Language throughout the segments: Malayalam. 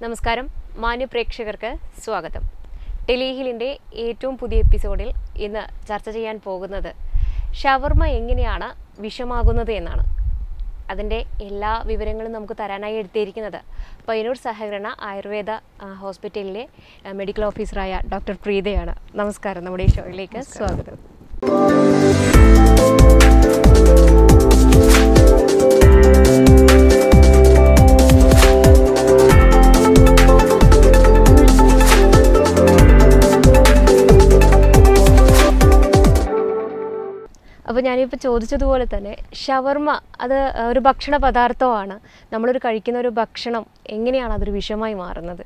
നമസ്കാരം മാന്യ പ്രേക്ഷകർക്ക് സ്വാഗതം ടെലിഹിലിൻ്റെ ഏറ്റവും പുതിയ എപ്പിസോഡിൽ ഇന്ന് ചർച്ച ചെയ്യാൻ പോകുന്നത് ഷവർമ എങ്ങനെയാണ് വിഷമാകുന്നത് എന്നാണ് അതിൻ്റെ എല്ലാ വിവരങ്ങളും നമുക്ക് തരാനായി എടുത്തിരിക്കുന്നത് പയ്യന്നൂർ സഹകരണ ആയുർവേദ ആ, ഹോസ്പിറ്റലിലെ ആ, മെഡിക്കൽ ഓഫീസറായ ഡോക്ടർ പ്രീതയാണ് നമസ്കാരം നമ്മുടെ ഈ ഷോയിലേക്ക് സ്വാഗതം അപ്പോൾ ഞാനിപ്പോൾ ചോദിച്ചതുപോലെ തന്നെ ഷവർമ അത് ഒരു ഭക്ഷണ പദാർത്ഥമാണ് നമ്മളൊരു കഴിക്കുന്ന ഒരു ഭക്ഷണം എങ്ങനെയാണ് അതൊരു വിഷമായി മാറുന്നത്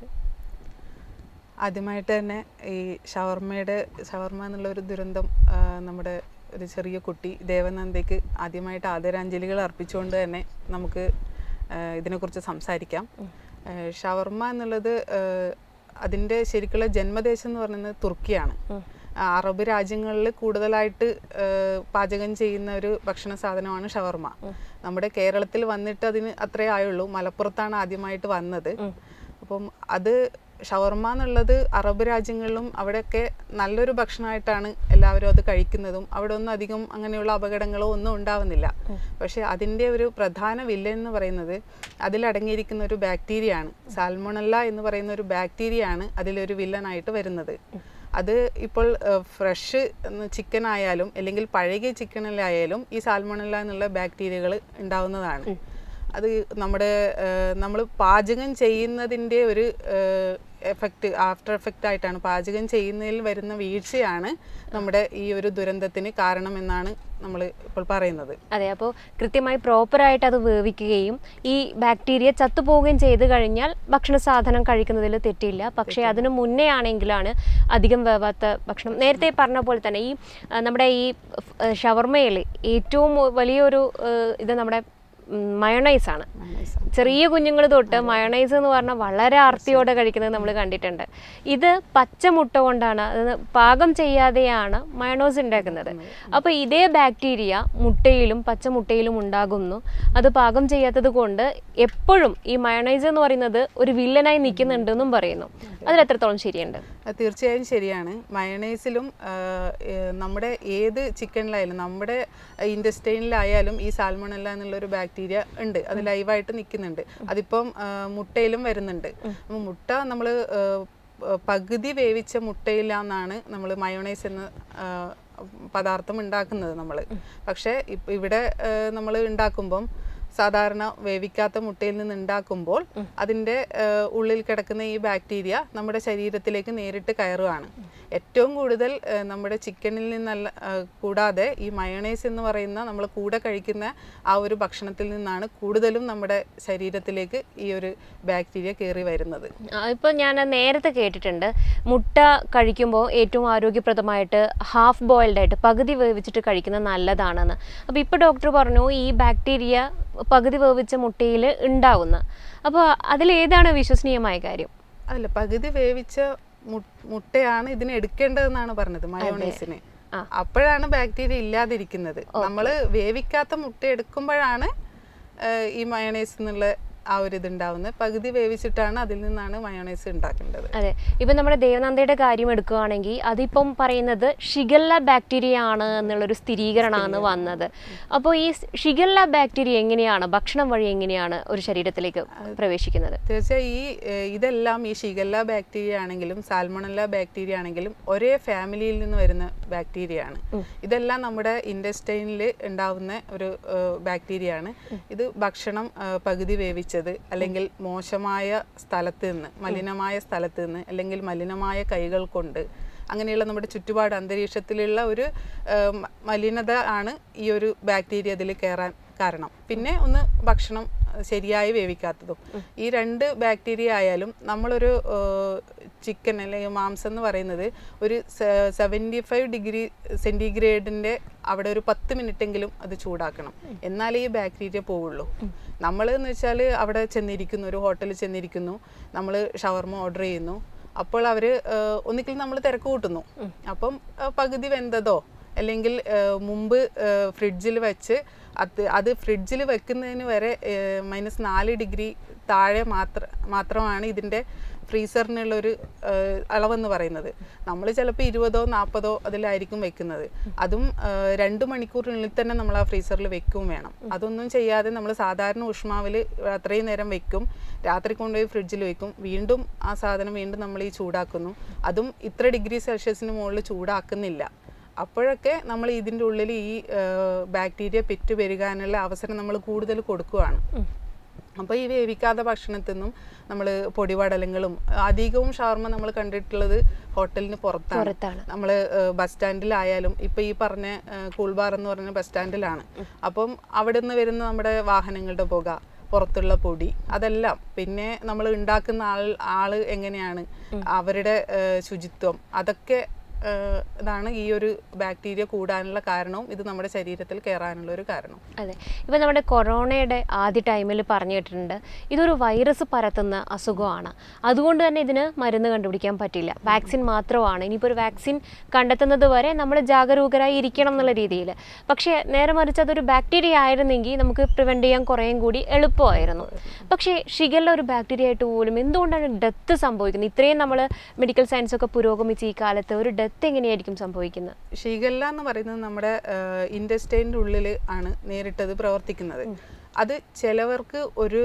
ആദ്യമായിട്ട് തന്നെ ഈ ഷവർമ്മയുടെ ഷവർമ്മ എന്നുള്ള ഒരു ദുരന്തം ആ, നമ്മുടെ ഒരു ചെറിയ കുട്ടി ദേവനന്ദയ്ക്ക് ആദ്യമായിട്ട് ആദരാഞ്ജലികൾ അർപ്പിച്ചുകൊണ്ട് തന്നെ നമുക്ക് ആ, ഇതിനെക്കുറിച്ച് സംസാരിക്കാം ആ, ഷവർമ്മ എന്നുള്ളത് ആ, അതിൻ്റെ ശരിക്കുള്ള ജന്മദേശം എന്ന് പറയുന്നത് തുർക്കിയാണ് ആ, അറബ് രാജ്യങ്ങളിൽ കൂടുതലായിട്ട് ആ, പാചകം ചെയ്യുന്ന ഒരു ഭക്ഷണ സാധനമാണ് ഷവർമ്മ നമ്മുടെ കേരളത്തിൽ വന്നിട്ട് അതിന് അത്രേ ആയുള്ളൂ മലപ്പുറത്താണ് ആദ്യമായിട്ട് വന്നത് അപ്പം അത് ഷവർമ എന്നുള്ളത് അറബ് രാജ്യങ്ങളിലും അവിടെയൊക്കെ നല്ലൊരു ഭക്ഷണമായിട്ടാണ് എല്ലാവരും അത് കഴിക്കുന്നതും അവിടെ ഒന്നും അധികം അങ്ങനെയുള്ള അപകടങ്ങളോ ഒന്നും ഉണ്ടാവുന്നില്ല പക്ഷെ അതിൻ്റെ ഒരു പ്രധാന വില്ലൻ എന്ന് പറയുന്നത് അതിലടങ്ങിയിരിക്കുന്ന ഒരു ബാക്ടീരിയ ആണ് സാൽമോണല്ല എന്ന് പറയുന്ന ഒരു ബാക്ടീരിയ ആണ് അതിലൊരു വില്ലനായിട്ട് വരുന്നത് അത് ഇപ്പോൾ ഫ്രഷ് ചിക്കൻ ആയാലും അല്ലെങ്കിൽ പഴകിയ ചിക്കനിലായാലും ഈ സാൽമോണല്ല എന്നുള്ള ബാക്ടീരിയകൾ ഉണ്ടാവുന്നതാണ് അത് നമ്മുടെ നമ്മൾ പാചകം ചെയ്യുന്നതിൻ്റെ ഒരു എഫക്റ്റ് ആഫ്റ്റർ എഫക്റ്റ് ആയിട്ടാണ് പാചകം ചെയ്യുന്നതിൽ വരുന്ന വീഴ്ചയാണ് നമ്മുടെ ഈ ഒരു ദുരന്തത്തിന് കാരണമെന്നാണ് നമ്മൾ ഇപ്പോൾ പറയുന്നത് അതെ അപ്പോൾ കൃത്യമായി പ്രോപ്പറായിട്ട് അത് വേവിക്കുകയും ഈ ബാക്ടീരിയ ചത്തുപോവുകയും ചെയ്ത് കഴിഞ്ഞാൽ ഭക്ഷണ സാധനം കഴിക്കുന്നതിൽ തെറ്റില്ല പക്ഷേ അതിന് മുന്നേ ആണെങ്കിലാണ് അധികം വേവാത്ത ഭക്ഷണം നേരത്തെ പറഞ്ഞ പോലെ തന്നെ ഈ ആ, നമ്മുടെ ഈ ഷവർമയിൽ ഏറ്റവും വലിയൊരു ആ, ഇത് നമ്മുടെ മയണൈസ് ആണ് ചെറിയ കുഞ്ഞുങ്ങൾ തൊട്ട് മയണൈസ് എന്ന് പറഞ്ഞാൽ വളരെ ആർത്തിയോടെ കഴിക്കുന്നത് നമ്മൾ കണ്ടിട്ടുണ്ട് ഇത് പച്ചമുട്ട കൊണ്ടാണ് അത് പാകം ചെയ്യാതെയാണ് മയണോസ് ഉണ്ടാക്കുന്നത് അപ്പോൾ ഇതേ ബാക്ടീരിയ മുട്ടയിലും പച്ചമുട്ടയിലും ഉണ്ടാകുന്നു അത് പാകം ചെയ്യാത്തത് കൊണ്ട് എപ്പോഴും ഈ മയണൈസ് എന്ന് പറയുന്നത് ഒരു വില്ലനായി നിൽക്കുന്നുണ്ടെന്നും പറയുന്നു അതിൽ എത്രത്തോളം ശരിയുണ്ട് അത് തീർച്ചയായും ശരിയാണ് മയണൈസിലും നമ്മുടെ ഏത് ചിക്കനിലായാലും നമ്മുടെ ഇൻഡസ്റ്റൈനിലായാലും ഈ സാൽമണല്ല എന്നുള്ളൊരു ബാക്ടീരിയ ഉണ്ട് അത് ലൈവായിട്ട് നിൽക്കുന്നുണ്ട് അതിപ്പം ആ, മുട്ടയിലും വരുന്നുണ്ട് അപ്പം മുട്ട നമ്മൾ പകുതി വേവിച്ച മുട്ടയിലാന്നാണ് നമ്മൾ മയോണൈസ് എന്ന ആ, പദാർത്ഥം ഉണ്ടാക്കുന്നത് നമ്മൾ പക്ഷേ ഇപ്പം ഇവിടെ നമ്മൾ ഉണ്ടാക്കുമ്പം സാധാരണ വേവിക്കാത്ത മുട്ടയിൽ നിന്ന് ഉണ്ടാക്കുമ്പോൾ അതിൻ്റെ ഏഹ്, ഉള്ളിൽ കിടക്കുന്ന ഈ ബാക്ടീരിയ നമ്മുടെ ശരീരത്തിലേക്ക് നേരിട്ട് കയറുകയാണ് ഏറ്റവും കൂടുതൽ ഏഹ്, നമ്മുടെ ചിക്കനിൽ നിന്നല്ല ഏഹ്, കൂടാതെ ഈ മയണൈസ് എന്ന് പറയുന്ന നമ്മൾ കൂടെ കഴിക്കുന്ന ആ ഒരു ഭക്ഷണത്തിൽ നിന്നാണ് കൂടുതലും നമ്മുടെ ശരീരത്തിലേക്ക് ഈ ഒരു ബാക്ടീരിയ കയറി വരുന്നത് ഇപ്പോൾ ഞാൻ നേരത്തെ കേട്ടിട്ടുണ്ട് മുട്ട കഴിക്കുമ്പോൾ ഏറ്റവും ആരോഗ്യപ്രദമായിട്ട് ഹാഫ് ബോയിൽഡ് ആയിട്ട് പകുതി വേവിച്ചിട്ട് കഴിക്കുന്നത് നല്ലതാണെന്ന് അപ്പോൾ ഇപ്പോൾ ഡോക്ടർ പറഞ്ഞു ഈ ബാക്ടീരിയ പകുതി വേവിച്ച മുട്ടയിൽ ഉണ്ടാവുന്ന അപ്പോൾ അതിലേതാണ് വിശ്വസനീയമായ കാര്യം അല്ല പകുതി വേവിച്ച മു- മുട്ടയാണ് ഇതിന് എടുക്കേണ്ടതെന്നാണ് പറഞ്ഞത് മയോണൈസിന് അപ്പോഴാണ് ബാക്ടീരിയ ഇല്ലാതിരിക്കുന്നത് നമ്മൾ വേവിക്കാത്ത മുട്ട എടുക്കുമ്പോഴാണ് ഏഹ്, ഈ മയോണൈസ് എന്നുള്ള ആ ഒരു ഇത് ഉണ്ടാവുന്നത് പകുതി വേവിച്ചിട്ടാണ് അതിൽ നിന്നാണ് മയോണൈസ് ഉണ്ടാക്കേണ്ടത് അതെ ഇപ്പം നമ്മുടെ ദേവനന്ദയുടെ കാര്യം എടുക്കുകയാണെങ്കിൽ അതിപ്പം പറയുന്നത് ഷിഗല്ല ബാക്ടീരിയ ആണ് എന്നുള്ളൊരു സ്ഥിരീകരണമാണ് വന്നത് അപ്പോൾ ഈ ഷിഗല്ല ബാക്ടീരിയ എങ്ങനെയാണ് ഭക്ഷണം വഴി എങ്ങനെയാണ് ഒരു ശരീരത്തിലേക്ക് പ്രവേശിക്കുന്നത് തീർച്ചയായും ഈ ഏഹ്, ഇതെല്ലാം ഈ ഷിഗല്ല ബാക്ടീരിയ ആണെങ്കിലും സാൽമണല്ല ബാക്ടീരിയ ആണെങ്കിലും ഒരേ ഫാമിലിയിൽ നിന്ന് വരുന്ന ബാക്ടീരിയ ആണ് ഇതെല്ലാം നമ്മുടെ ഇൻഡസ്റ്റൈനിൽ ഉണ്ടാവുന്ന ഒരു ബാക്ടീരിയ ആണ് ഇത് ഭക്ഷണം ഏഹ്, പകുതി വേവിച്ചത് അല്ലെങ്കിൽ മോശമായ സ്ഥലത്ത് നിന്ന് മലിനമായ സ്ഥലത്ത് നിന്ന് അല്ലെങ്കിൽ മലിനമായ കൈകൾ കൊണ്ട് അങ്ങനെയുള്ള നമ്മുടെ ചുറ്റുപാട് അന്തരീക്ഷത്തിലുള്ള ഒരു ഏഹ്, മ- മലിനത ആണ് ഈ ഒരു ബാക്ടീരിയ അതിൽ കയറാൻ കാരണം പിന്നെ ഒന്ന് ഭക്ഷണം ശരിയായി വേവിക്കാത്തതും ഈ രണ്ട് ബാക്ടീരിയ ആയാലും നമ്മളൊരു ചിക്കൻ അല്ലെങ്കിൽ മാംസം എന്ന് പറയുന്നത് ഒരു സെവൻറ്റി ഫൈവ് ഡിഗ്രി സെൻറ്റിഗ്രേഡിൻ്റെ അവിടെ ഒരു പത്ത് മിനിറ്റെങ്കിലും അത് ചൂടാക്കണം എന്നാലേ ഈ ബാക്ടീരിയ പോവുള്ളൂ നമ്മൾ എന്ന് വെച്ചാൽ അവിടെ ചെന്നിരിക്കുന്നു ഒരു ഹോട്ടലിൽ ചെന്നിരിക്കുന്നു നമ്മൾ ഷവർമ ഓർഡർ ചെയ്യുന്നു അപ്പോൾ അവർ ഒന്നിക്കൽ നമ്മൾ തിരക്ക് കൂട്ടുന്നു അപ്പം ആ, പകുതി വെന്തതോ അല്ലെങ്കിൽ ആ, മുമ്പ് ഫ്രിഡ്ജിൽ വെച്ച് അത് അത് ഫ്രിഡ്ജിൽ വെക്കുന്നതിന് വരെ മൈനസ് നാല് ഡിഗ്രി താഴെ മാത്ര മാത്രമാണ് ഇതിൻ്റെ ഫ്രീസറിനുള്ള ഒരു ഏഹ്, അളവെന്ന് പറയുന്നത് നമ്മൾ ചിലപ്പോൾ ഇരുപതോ നാൽപ്പതോ അതിലായിരിക്കും വെക്കുന്നത് അതും ഏഹ്, രണ്ട് മണിക്കൂറിനുള്ളിൽ തന്നെ നമ്മൾ ആ ഫ്രീസറിൽ വെക്കും വേണം അതൊന്നും ചെയ്യാതെ നമ്മൾ സാധാരണ ഉഷ്മാവിൽ അത്രയും നേരം വെക്കും രാത്രി കൊണ്ടുപോയി ഫ്രിഡ്ജിൽ വെക്കും വീണ്ടും ആ സാധനം വീണ്ടും നമ്മൾ ഈ ചൂടാക്കുന്നു അതും ഇത്ര ഡിഗ്രി സെൽഷ്യസിന് മുകളിൽ ചൂടാക്കുന്നില്ല അപ്പോഴൊക്കെ നമ്മൾ ഇതിൻ്റെ ഉള്ളിൽ ഈ ബാക്ടീരിയ പെറ്റു പെരുകാനുള്ള അവസരം നമ്മൾ കൂടുതൽ കൊടുക്കുകയാണ് അപ്പോൾ ഈ വേവിക്കാത്ത ഭക്ഷണത്തിൽ നിന്നും നമ്മൾ പൊടിപടലങ്ങളും അധികവും ഷവർമ നമ്മൾ കണ്ടിട്ടുള്ളത് ഹോട്ടലിന് പുറത്താണ് പുറത്താണ് നമ്മൾ ബസ് സ്റ്റാൻഡിലായാലും ഇപ്പൊ ഈ പറഞ്ഞ കൂൾബാർ എന്ന് പറഞ്ഞ ബസ് സ്റ്റാൻഡിലാണ് അപ്പം അവിടെ നിന്ന് വരുന്ന നമ്മുടെ വാഹനങ്ങളുടെ പുക പുറത്തുള്ള പൊടി അതെല്ലാം പിന്നെ നമ്മൾ ഉണ്ടാക്കുന്ന ആൾ ആള് എങ്ങനെയാണ് അവരുടെ ഏഹ്, ശുചിത്വം അതൊക്കെ ഏഹ്, ഇതാണ് ഈ ഒരു ബാക്ടീരിയ കൂടാനുള്ള കാരണവും ഇത് നമ്മുടെ ശരീരത്തിൽ കയറാനുള്ള ഒരു കാരണം അതെ ഇപ്പം നമ്മുടെ കൊറോണയുടെ ആദ്യ ടൈമിൽ പറഞ്ഞു കേട്ടിട്ടുണ്ട് ഇതൊരു വൈറസ് പരത്തുന്ന അസുഖമാണ് അതുകൊണ്ട് തന്നെ ഇതിന് മരുന്ന് കണ്ടുപിടിക്കാൻ പറ്റില്ല വാക്സിൻ മാത്രമാണ് ഇനിയിപ്പോൾ ഒരു വാക്സിൻ കണ്ടെത്തുന്നത് വരെ നമ്മൾ ജാഗരൂകരായി ഇരിക്കണം എന്നുള്ള രീതിയിൽ പക്ഷേ നേരെ മറിച്ച് അതൊരു ബാക്ടീരിയ ആയിരുന്നെങ്കിൽ നമുക്ക് പ്രിവെൻറ്റ് ചെയ്യാൻ കുറേയും കൂടി എളുപ്പമായിരുന്നു പക്ഷേ ഷിഗല്ല ഒരു ബാക്ടീരിയ ആയിട്ട് പോലും എന്തുകൊണ്ടാണ് ഡെത്ത് സംഭവിക്കുന്നത് ഇത്രയും നമ്മൾ മെഡിക്കൽ സയൻസ് ഒക്കെ പുരോഗമിച്ച് ഈ കാലത്ത് ഒരു ഡെത്ത് എങ്ങനെയായിരിക്കും സംഭവിക്കുന്നത് ഷീഗല്ല എന്ന് പറയുന്നത് നമ്മുടെ ഇൻഡസ്റ്റൈൻ്റെ ഉള്ളിൽ ആണ് നേരിട്ടത് പ്രവർത്തിക്കുന്നത് അത് ചിലവർക്ക് ഒരു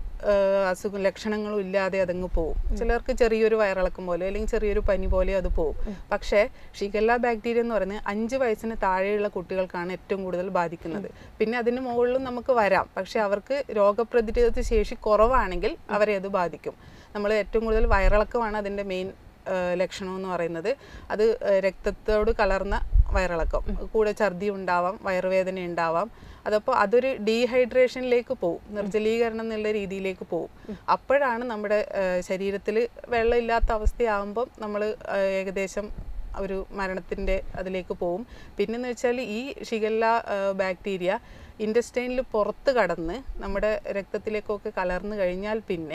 ആഹ് അസുഖം ലക്ഷണങ്ങളും ഇല്ലാതെ അതങ്ങ് പോവും ചിലർക്ക് ചെറിയൊരു വയറിളക്കം പോലെ അല്ലെങ്കിൽ ചെറിയൊരു പനി പോലെ അത് പോവും പക്ഷേ ഷിഗല്ല ബാക്ടീരിയ എന്ന് പറയുന്നത് അഞ്ച് വയസ്സിന് താഴെയുള്ള കുട്ടികൾക്കാണ് ഏറ്റവും കൂടുതൽ ബാധിക്കുന്നത് പിന്നെ അതിന് മുകളിലും നമുക്ക് വരാം പക്ഷെ അവർക്ക് രോഗപ്രതിരോധ ശേഷി കുറവാണെങ്കിൽ അവരെ അത് ബാധിക്കും നമ്മൾ ഏറ്റവും കൂടുതൽ വയറിളക്കമാണ് അതിൻ്റെ മെയിൻ ലക്ഷണം എന്ന് പറയുന്നത് അത് ഏഹ് രക്തത്തോട് കലർന്ന വയറിളക്കം കൂടെ ഛർദി ഉണ്ടാവാം വയറുവേദന ഉണ്ടാവാം അതപ്പോൾ അതൊരു ഡീഹൈഡ്രേഷനിലേക്ക് പോകും നിർജ്ജലീകരണം എന്നുള്ള രീതിയിലേക്ക് പോകും അപ്പോഴാണ് നമ്മുടെ ശരീരത്തിൽ വെള്ളമില്ലാത്ത അവസ്ഥയാകുമ്പം നമ്മൾ ഏകദേശം ഒരു മരണത്തിൻ്റെ അതിലേക്ക് പോകും പിന്നെന്ന് വെച്ചാൽ ഈ ഷിഗല്ല ബാക്ടീരിയ ഇൻഡസ്റ്റൈനിൽ പുറത്ത് കടന്ന് നമ്മുടെ രക്തത്തിലേക്കൊക്കെ കലർന്നു കഴിഞ്ഞാൽ പിന്നെ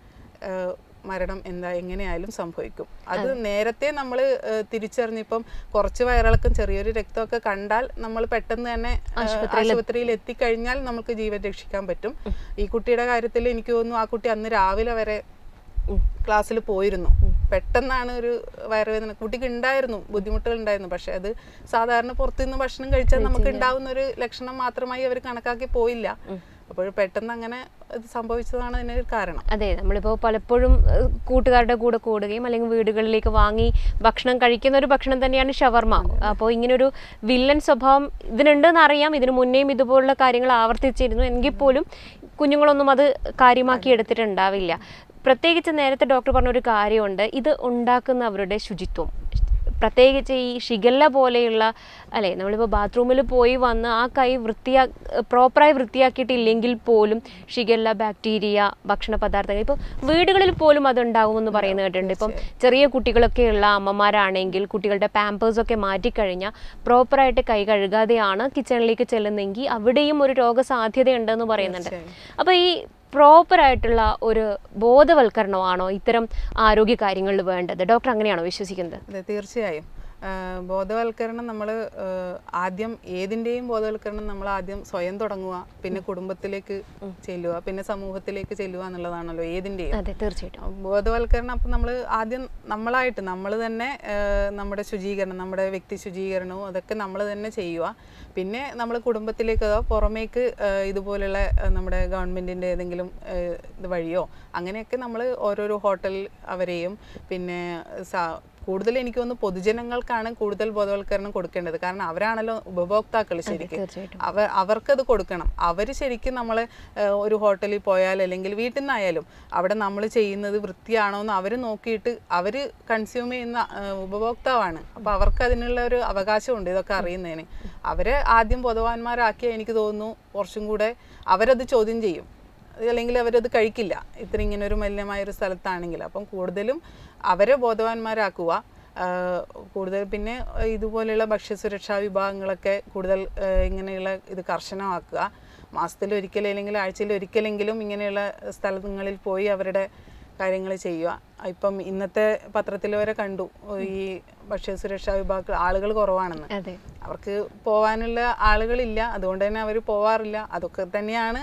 ഏഹ് മരണം എന്താ എങ്ങനെയായാലും സംഭവിക്കും അത് നേരത്തെ നമ്മൾ തിരിച്ചറിഞ്ഞിപ്പം കുറച്ച് വയറിളക്കം ചെറിയൊരു രക്തമൊക്കെ കണ്ടാൽ നമ്മൾ പെട്ടെന്ന് തന്നെ ഏഹ്, ആശുപത്രിയിൽ എത്തിക്കഴിഞ്ഞാൽ നമുക്ക് ജീവൻ രക്ഷിക്കാൻ പറ്റും ഈ കുട്ടിയുടെ കാര്യത്തിൽ എനിക്ക് തോന്നുന്നു ആ കുട്ടി അന്ന് രാവിലെ വരെ ക്ലാസ്സിൽ പോയിരുന്നു പെട്ടെന്നാണ് ഒരു വയറുവേദന കുട്ടിക്ക് ഉണ്ടായിരുന്നു ബുദ്ധിമുട്ടുകൾ ഉണ്ടായിരുന്നു പക്ഷെ അത് സാധാരണ പുറത്തുനിന്ന് ഭക്ഷണം കഴിച്ചാൽ നമുക്ക് ഉണ്ടാവുന്ന ഒരു ലക്ഷണം മാത്രമായി അവർ കണക്കാക്കി പോയില്ല അപ്പോൾ പെട്ടെന്ന് അങ്ങനെ ഇത് സംഭവിച്ചതാണ് അതിനൊരു കാരണം അതെ നമ്മളിപ്പോൾ പലപ്പോഴും ഏഹ്, കൂട്ടുകാരുടെ കൂടെ കൂടുകയും അല്ലെങ്കിൽ വീടുകളിലേക്ക് വാങ്ങി ഭക്ഷണം കഴിക്കുന്ന ഒരു ഭക്ഷണം തന്നെയാണ് ഷവർമ അപ്പോൾ ഇങ്ങനൊരു വില്ലൻ സ്വഭാവം ഇതിനുണ്ടെന്ന് അറിയാം ഇതിനു മുന്നേയും ഇതുപോലുള്ള കാര്യങ്ങൾ ആവർത്തിച്ചിരുന്നു എങ്കിൽ പോലും കുഞ്ഞുങ്ങളൊന്നും അത് കാര്യമാക്കി എടുത്തിട്ടുണ്ടാവില്ല പ്രത്യേകിച്ച് നേരത്തെ ഡോക്ടർ പറഞ്ഞൊരു കാര്യമുണ്ട് ഇത് ഉണ്ടാക്കുന്നവരുടെ ശുചിത്വം പ്രത്യേകിച്ച് ഈ ഷിഗല്ല പോലെയുള്ള അല്ലേ നമ്മളിപ്പോൾ ബാത്റൂമിൽ പോയി വന്ന് ആ കൈ വൃത്തിയാ പ്രോപ്പറായി വൃത്തിയാക്കിയിട്ടില്ലെങ്കിൽ പോലും ഷിഗല്ല ബാക്ടീരിയ ഭക്ഷണ പദാർത്ഥങ്ങൾ ഇപ്പോൾ വീടുകളിൽ പോലും അതുണ്ടാകുമെന്ന് പറയുന്നത് കേട്ടിട്ടുണ്ട് ഇപ്പം ചെറിയ കുട്ടികളൊക്കെ ഉള്ള അമ്മമാരാണെങ്കിൽ കുട്ടികളുടെ പാമ്പേഴ്സ് ഒക്കെ മാറ്റിക്കഴിഞ്ഞാൽ പ്രോപ്പറായിട്ട് കൈ കഴുകാതെയാണ് കിച്ചണിലേക്ക് ചെല്ലുന്നെങ്കിൽ അവിടെയും ഒരു രോഗസാധ്യതയുണ്ടെന്ന് പറയുന്നുണ്ട് അപ്പോൾ ഈ പ്രോപ്പർ ആയിട്ടുള്ള ഒരു ബോധവൽക്കരണമാണോ ഇത്തരം ആരോഗ്യ കാര്യങ്ങളിൽ വേണ്ടത് ഡോക്ടർ അങ്ങനെയാണോ വിശ്വസിക്കുന്നത് അതെ തീർച്ചയായും ആ, ബോധവൽക്കരണം നമ്മൾ ആദ്യം ഏതിൻ്റെയും ബോധവൽക്കരണം നമ്മൾ ആദ്യം സ്വയം തുടങ്ങുക പിന്നെ കുടുംബത്തിലേക്ക് ചെല്ലുക പിന്നെ സമൂഹത്തിലേക്ക് ചെല്ലുക എന്നുള്ളതാണല്ലോ ഏതിൻ്റെയും അതെ തീർച്ചയായിട്ടും ബോധവൽക്കരണം അപ്പം നമ്മൾ ആദ്യം നമ്മളായിട്ട് നമ്മൾ തന്നെ ആ, നമ്മുടെ ശുചീകരണം നമ്മുടെ വ്യക്തി ശുചീകരണവും അതൊക്കെ നമ്മൾ തന്നെ ചെയ്യുക പിന്നെ നമ്മൾ കുടുംബത്തിലേക്ക് പുറമേക്ക് ആ, ഇതുപോലുള്ള ആ, നമ്മുടെ ഗവൺമെൻറ്റിൻ്റെ ഏതെങ്കിലും ആ, ഇത് വഴിയോ അങ്ങനെയൊക്കെ നമ്മൾ ഓരോരോ ഹോട്ടൽ അവരെയും പിന്നെ സാ കൂടുതൽ എനിക്ക് തോന്നുന്നു പൊതുജനങ്ങൾക്കാണ് കൂടുതൽ ബോധവൽക്കരണം കൊടുക്കേണ്ടത് കാരണം അവരാണല്ലോ ഉപഭോക്താക്കൾ ശരിക്കും തീർച്ചയായിട്ടും അവ അവർക്കത് കൊടുക്കണം അവർ ശരിക്കും നമ്മൾ ഒരു ഹോട്ടലിൽ പോയാൽ അല്ലെങ്കിൽ വീട്ടിൽ നിന്നായാലും അവിടെ നമ്മൾ ചെയ്യുന്നത് വൃത്തിയാണോ എന്ന് അവർ നോക്കിയിട്ട് അവർ കൺസ്യൂം ചെയ്യുന്ന ആ, ഉപഭോക്താവാണ് അപ്പോൾ അവർക്ക് അതിനുള്ള ഒരു അവകാശമുണ്ട് ഇതൊക്കെ അറിയുന്നതിന് അവരെ ആദ്യം ബോധവാന്മാരാക്കിയാൽ എനിക്ക് തോന്നുന്നു കുറച്ചും കൂടെ അവരത് ചോദ്യം ചെയ്യും അല്ലെങ്കിൽ അവരത് കഴിക്കില്ല ഇത്ര ഇങ്ങനെ ഒരു മലിനമായ ഒരു സ്ഥലത്താണെങ്കിൽ അപ്പം കൂടുതലും അവരെ ബോധവാന്മാരാക്കുക ആഹ് കൂടുതൽ പിന്നെ ഇതുപോലെയുള്ള ഭക്ഷ്യസുരക്ഷാ വിഭാഗങ്ങളൊക്കെ കൂടുതൽ ആഹ് ഇങ്ങനെയുള്ള ഇത് കർശനമാക്കുക മാസത്തിൽ ഒരിക്കൽ അല്ലെങ്കിൽ ആഴ്ചയിൽ ഒരിക്കലെങ്കിലും ഇങ്ങനെയുള്ള സ്ഥലങ്ങളിൽ പോയി അവരുടെ കാര്യങ്ങൾ ചെയ്യുക ഇപ്പം ഇന്നത്തെ പത്രത്തിൽ വരെ കണ്ടു ഈ ഭക്ഷ്യസുരക്ഷാ വിഭാഗത്തിൽ ആളുകൾ കുറവാണെന്ന് അതെ അവർക്ക് പോകാനുള്ള ആളുകളില്ല അതുകൊണ്ട് തന്നെ അവർ പോവാറില്ല അതൊക്കെ തന്നെയാണ്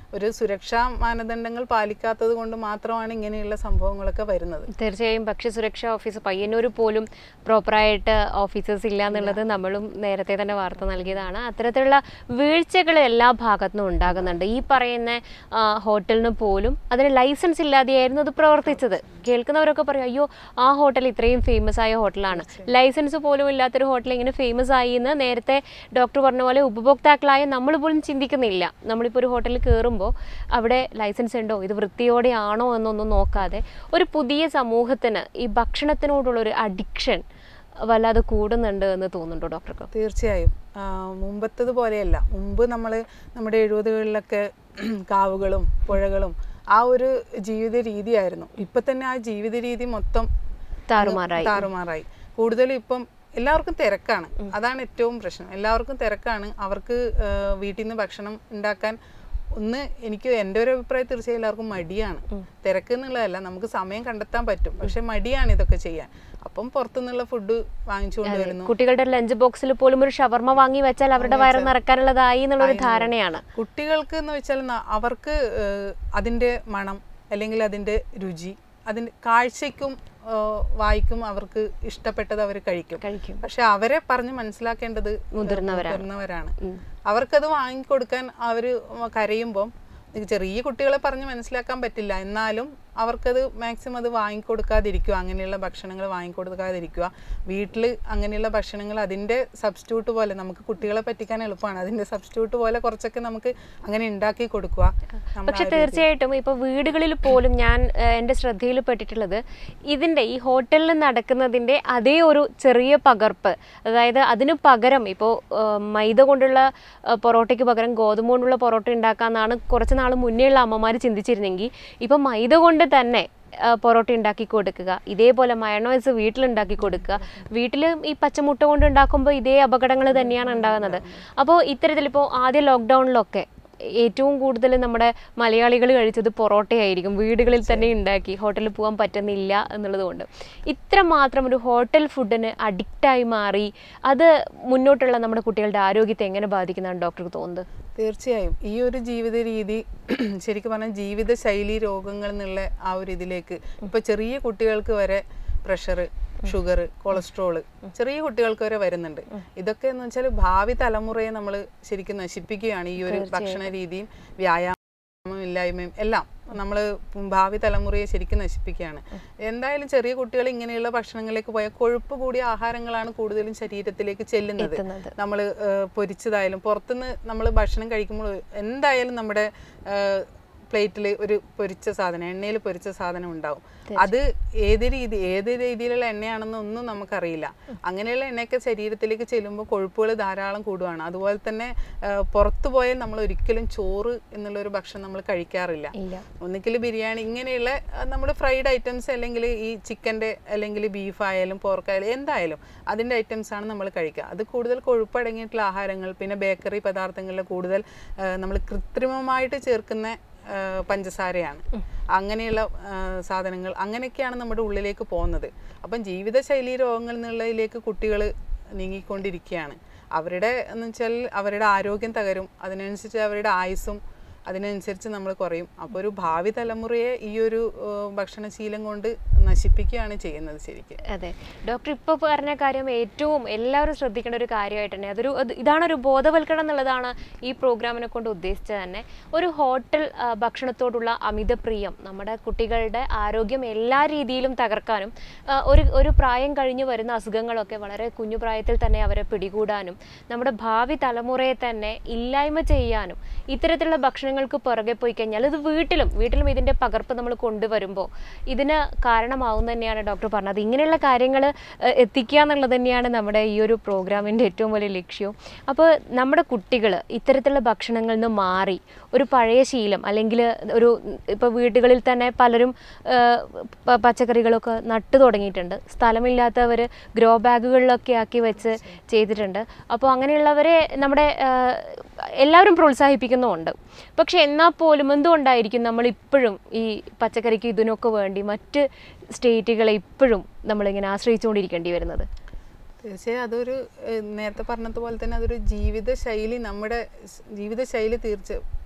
ഒരു സുരക്ഷാ മാനദണ്ഡങ്ങൾ പാലിക്കാത്തത് കൊണ്ട് മാത്രമാണ് ഇങ്ങനെയുള്ള സംഭവങ്ങളൊക്കെ വരുന്നത് തീർച്ചയായും ഭക്ഷ്യസുരക്ഷാ ഓഫീസ് പയ്യന്നൂർ പോലും പ്രോപ്പറായിട്ട് ഓഫീസേഴ്സ് ഇല്ല എന്നുള്ളത് നമ്മളും നേരത്തെ തന്നെ വാർത്ത നൽകിയതാണ് അത്തരത്തിലുള്ള വീഴ്ചകൾ എല്ലാ ഭാഗത്തുനിന്നും ഉണ്ടാകുന്നുണ്ട് ഈ പറയുന്ന ആ, ഹോട്ടലിന് പോലും അതിന് ലൈസൻസ് ഇല്ലാതെയായിരുന്നു അത് പ്രവർത്തിച്ചത് കേൾക്കുന്നവരൊക്കെ പറയും അയ്യോ ആ ഹോട്ടൽ ഇത്രയും ഫേമസ് ആയ ഹോട്ടലാണ് ലൈസൻസ് പോലും ഇല്ലാത്തൊരു ഹോട്ടൽ ഇങ്ങനെ ഫേമസ് ആയി എന്ന് നേരത്തെ ഡോക്ടർ പറഞ്ഞ പോലെ ഉപഭോക്താക്കളായ നമ്മൾ പോലും ചിന്തിക്കുന്നില്ല നമ്മളിപ്പോൾ ഒരു ഹോട്ടലിൽ കയറുമ്പോൾ അവിടെ ലൈസൻസ് ഉണ്ടോ ഇത് വൃത്തിയോടെയാണോ എന്നൊന്നും നോക്കാതെ ഒരു പുതിയ സമൂഹത്തിന് ഈ ഭക്ഷണത്തിനോടുള്ള ഒരു അഡിക്ഷൻ വല്ലാതെ കൂടുന്നുണ്ട് എന്ന് തോന്നുന്നുണ്ടോ ഡോക്ടർക്ക് തീർച്ചയായും ആ, മുമ്പത്തത് പോലെയല്ല മുമ്പ് നമ്മൾ നമ്മുടെ എഴുപതുകളിലൊക്കെ കാവുകളും പുഴകളും ആ ഒരു ജീവിത രീതിയായിരുന്നു ഇപ്പൊ തന്നെ ആ ജീവിത രീതി മൊത്തം താറുമാറായി താറുമാറായി കൂടുതലും ഇപ്പം എല്ലാവർക്കും തിരക്കാണ് അതാണ് ഏറ്റവും പ്രശ്നം എല്ലാവർക്കും തിരക്കാണ് അവർക്ക് ആ, വീട്ടിൽ നിന്ന് ഭക്ഷണം ഉണ്ടാക്കാൻ ഒന്ന് എനിക്ക് എൻ്റെ ഒരു അഭിപ്രായം തീർച്ചയായും എല്ലാവർക്കും മടിയാണ് തിരക്ക് എന്നുള്ളതല്ല നമുക്ക് സമയം കണ്ടെത്താൻ പറ്റും പക്ഷെ മടിയാണ് ഇതൊക്കെ ചെയ്യാൻ അപ്പം പുറത്തുനിന്നുള്ള ഫുഡ് വാങ്ങിച്ചുകൊണ്ട് വരുന്നു കുട്ടികളുടെ ലഞ്ച് ബോക്സിൽ പോലും ഒരു ഷവർമ വാങ്ങി വെച്ചാൽ അവരുടെ വയറ് നിറക്കാനുള്ളതായി എന്നുള്ളൊരു ധാരണയാണ് കുട്ടികൾക്ക് എന്ന് വെച്ചാൽ ന- അവർക്ക് ഏഹ്, അതിൻ്റെ മണം അല്ലെങ്കിൽ അതിൻ്റെ രുചി അതിൻ്റെ കാഴ്ചയ്ക്കും ഏഹ്, വായിക്കും അവർക്ക് ഇഷ്ടപ്പെട്ടത് അവർ കഴിക്കും കഴിക്കും പക്ഷെ അവരെ പറഞ്ഞ് മനസ്സിലാക്കേണ്ടത് മുതിർന്നവരാണ്. മുതിർന്നവരാണ് ഉം. അവർക്കത് വാങ്ങിക്കൊടുക്കാൻ അവർ കരയുമ്പം ഇത് ചെറിയ കുട്ടികളെ പറഞ്ഞ് മനസ്സിലാക്കാൻ പറ്റില്ല എന്നാലും അവർക്കത് മാക്സിമം അത് വാങ്ങിക്കൊടുക്കാതിരിക്കുക അങ്ങനെയുള്ള ഭക്ഷണങ്ങൾ വാങ്ങിക്കൊടുക്കാതിരിക്കുക വീട്ടിൽ അങ്ങനെയുള്ള ഭക്ഷണങ്ങൾ അതിൻ്റെ സബ്സ്റ്റിറ്റ്യൂട്ട് പോലെ നമുക്ക് കുട്ടികളെ പറ്റിക്കാൻ എളുപ്പമാണ് അതിൻ്റെ സബ്സ്റ്റിറ്റ്യൂട്ട് പോലെ കുറച്ചൊക്കെ നമുക്ക് അങ്ങനെ ഉണ്ടാക്കി കൊടുക്കുക നമ്മൾ പക്ഷെ തീർച്ചയായിട്ടും ഇപ്പൊ വീടുകളിൽ പോലും ഞാൻ ഏഹ്, എൻ്റെ ശ്രദ്ധയിൽ പെട്ടിട്ടുള്ളത് ഇതിന്റെ ഈ ഹോട്ടലിൽ നടക്കുന്നതിന്റെ അതേ ഒരു ചെറിയ പകർപ്പ് അതായത് അതിന് പകരം ഇപ്പോൾ മൈദ കൊണ്ടുള്ള ഏഹ്, പൊറോട്ടയ്ക്ക് പകരം ഗോതമ്പ് കൊണ്ടുള്ള പൊറോട്ട ഉണ്ടാക്കാന്നാണ് കുറച്ച് നാൾ മുന്നേ ഉള്ള അമ്മമാർ ചിന്തിച്ചിരുന്നെങ്കിൽ ഇപ്പൊ മൈദ കൊണ്ട് തന്നെ ആ, പൊറോട്ട ഉണ്ടാക്കി കൊടുക്കുക ഇതേപോലെ മയണോയ്സ് വീട്ടിലുണ്ടാക്കി കൊടുക്കുക വീട്ടിൽ ഈ പച്ചമുട്ട കൊണ്ട് ഉണ്ടാക്കുമ്പോൾ ഇതേ അപകടങ്ങൾ തന്നെയാണ് ഉണ്ടാകുന്നത് അപ്പോൾ ഇത്തരത്തിലിപ്പോൾ ആദ്യ ലോക്ക്ഡൗണിലൊക്കെ ഏറ്റവും കൂടുതൽ നമ്മുടെ മലയാളികൾ കഴിച്ചത് പൊറോട്ടയായിരിക്കും വീടുകളിൽ തന്നെ ഉണ്ടാക്കി ഹോട്ടലിൽ പോകാൻ പറ്റുന്നില്ല എന്നുള്ളത് കൊണ്ട് ഇത്ര മാത്രം ഒരു ഹോട്ടൽ ഫുഡിന് അഡിക്റ്റായി മാറി അത് മുന്നോട്ടുള്ള നമ്മുടെ കുട്ടികളുടെ ആരോഗ്യത്തെ എങ്ങനെ ബാധിക്കുന്നതാണ് ഡോക്ടർക്ക് തോന്നുന്നത് തീർച്ചയായും ഈ ഒരു ജീവിത രീതി ശരിക്കും പറഞ്ഞാൽ ജീവിത ശൈലി രോഗങ്ങൾ എന്നുള്ള ആ ഒരു ഇതിലേക്ക് ഇപ്പൊ ചെറിയ കുട്ടികൾക്ക് വരെ പ്രഷർ ഷുഗർ കൊളസ്ട്രോള് ചെറിയ കുട്ടികൾക്ക് വരെ വരുന്നുണ്ട് ഇതൊക്കെ എന്ന് വെച്ചാൽ ഭാവി തലമുറയെ നമ്മൾ ശരിക്കും നശിപ്പിക്കുകയാണ് ഈ ഒരു ഭക്ഷണ രീതിയും വ്യായാമം ഇല്ലായ്മയും എല്ലാം നമ്മൾ ഭാവി തലമുറയെ ശരിക്കും നശിപ്പിക്കുകയാണ് എന്തായാലും ചെറിയ കുട്ടികൾ ഇങ്ങനെയുള്ള ഭക്ഷണങ്ങളിലേക്ക് പോയാൽ കൊഴുപ്പ് കൂടിയ ആഹാരങ്ങളാണ് കൂടുതലും ശരീരത്തിലേക്ക് ചെല്ലുന്നത് എത്തുന്നത് നമ്മൾ പൊരിച്ചതായാലും പുറത്തുനിന്ന് നമ്മൾ ഭക്ഷണം കഴിക്കുമ്പോൾ എന്തായാലും നമ്മുടെ പ്ലേറ്റിൽ ഒരു പൊരിച്ച സാധനം എണ്ണയിൽ പൊരിച്ച സാധനം ഉണ്ടാവും അത് ഏത് രീതി ഏത് രീതിയിലുള്ള എണ്ണയാണെന്ന് ഒന്നും നമുക്കറിയില്ല അങ്ങനെയുള്ള എണ്ണയൊക്കെ ശരീരത്തിലേക്ക് ചെല്ലുമ്പോൾ കൊഴുപ്പുകൾ ധാരാളം കൂടുകയാണ് അതുപോലെ തന്നെ ആ, പുറത്തു പോയാൽ നമ്മൾ ഒരിക്കലും ചോറ് എന്നുള്ള ഒരു ഭക്ഷണം നമ്മൾ കഴിക്കാറില്ല ഇല്ല ഒന്നുകിൽ ബിരിയാണി ഇങ്ങനെയുള്ള നമ്മൾ ഫ്രൈഡ് ഐറ്റംസ് അല്ലെങ്കിൽ ഈ ചിക്കൻ്റെ അല്ലെങ്കിൽ ബീഫ് ആയാലും പോർക്ക് ആയാലും എന്തായാലും അതിൻ്റെ ഐറ്റംസ് ആണ് നമ്മൾ കഴിക്കുക അത് കൂടുതൽ കൊഴുപ്പടങ്ങിയിട്ടുള്ള ആഹാരങ്ങൾ പിന്നെ ബേക്കറി പദാർത്ഥങ്ങളിൽ കൂടുതൽ നമ്മൾ കൃത്രിമമായിട്ട് ചേർക്കുന്ന ആ, പഞ്ചസാരയാണ് അങ്ങനെയുള്ള ആ, സാധനങ്ങൾ അങ്ങനെയൊക്കെയാണ് നമ്മുടെ ഉള്ളിലേക്ക് പോകുന്നത് അപ്പം ജീവിതശൈലി രോഗങ്ങൾ എന്നുള്ളതിലേക്ക് കുട്ടികൾ നീങ്ങിക്കൊണ്ടിരിക്കുകയാണ് അവരുടെ എന്ന് വെച്ചാൽ അവരുടെ ആരോഗ്യം തകരും അതിനനുസരിച്ച് അവരുടെ ആയുസ്സും അതിനനുസരിച്ച് നമ്മൾ കുറയും അപ്പോൾ ഒരു ഭാവി തലമുറയെ ഈ ഒരു ആ, ഭക്ഷണശീലം കൊണ്ട് നശിപ്പിക്കുകയാണ് ചെയ്യുന്നത് ശരിക്കും അതെ ഡോക്ടർ ഇപ്പോൾ പറഞ്ഞ കാര്യം ഏറ്റവും എല്ലാവരും ശ്രദ്ധിക്കേണ്ട ഒരു കാര്യമായിട്ട് തന്നെ അതൊരു അത് ഇതാണൊരു ബോധവൽക്കരണം എന്നുള്ളതാണ് ഈ പ്രോഗ്രാമിനെ കൊണ്ട് ഉദ്ദേശിച്ചത് തന്നെ ഒരു ഹോട്ടൽ ആ, ഭക്ഷണത്തോടുള്ള അമിതപ്രിയം നമ്മുടെ കുട്ടികളുടെ ആരോഗ്യം എല്ലാ രീതിയിലും തകർക്കാനും ആ, ഒരു ഒരു പ്രായം കഴിഞ്ഞ് വരുന്ന അസുഖങ്ങളൊക്കെ വളരെ കുഞ്ഞു പ്രായത്തിൽ തന്നെ അവരെ പിടികൂടാനും നമ്മുടെ ഭാവി തലമുറയെ തന്നെ ഇല്ലായ്മ ചെയ്യാനും ഇത്തരത്തിലുള്ള ഭക്ഷണങ്ങൾക്ക് പുറകെ പോയി കഴിഞ്ഞാൽ ഇത് വീട്ടിലും വീട്ടിലും ഇതിൻ്റെ പകർപ്പ് നമ്മൾ കൊണ്ടുവരുമ്പോൾ ഇതിന് കാരണമാവും തന്നെയാണ് ഡോക്ടർ പറഞ്ഞത് ഇങ്ങനെയുള്ള കാര്യങ്ങൾ എത്തിക്കുക എന്നുള്ളത് തന്നെയാണ് നമ്മുടെ ഈ ഒരു പ്രോഗ്രാമിൻ്റെ ഏറ്റവും വലിയ ലക്ഷ്യവും അപ്പോൾ നമ്മുടെ കുട്ടികൾ ഇത്തരത്തിലുള്ള ഭക്ഷണങ്ങളിൽ നിന്ന് മാറി ഒരു പഴയ ശീലം അല്ലെങ്കിൽ ഒരു ഇപ്പോൾ വീടുകളിൽ തന്നെ പലരും ആ, പ- പച്ചക്കറികളൊക്കെ നട്ടു തുടങ്ങിയിട്ടുണ്ട് സ്ഥലമില്ലാത്തവർ ഗ്രോ ബാഗുകളിലൊക്കെ ആക്കി വെച്ച് ചെയ്തിട്ടുണ്ട് അപ്പോൾ അങ്ങനെയുള്ളവരെ നമ്മുടെ ആ, എല്ലാവരും പ്രോത്സാഹിപ്പിക്കുന്നുമുണ്ട് പക്ഷെ എന്നാൽ പോലും എന്തുകൊണ്ടായിരിക്കും നമ്മൾ ഇപ്പോഴും ഈ പച്ചക്കറിക്ക് ഇതിനൊക്കെ വേണ്ടി മറ്റ് സ്റ്റേറ്റുകളെ ഇപ്പോഴും നമ്മളിങ്ങനെ ആശ്രയിച്ചുകൊണ്ടിരിക്കേണ്ടി വരുന്നത് തീർച്ചയായും അതൊരു ഏഹ്, നേരത്തെ പറഞ്ഞതുപോലെ തന്നെ അതൊരു ജീവിത ശൈലി നമ്മുടെ സ് ജീവിത ശൈലി തീർച്ച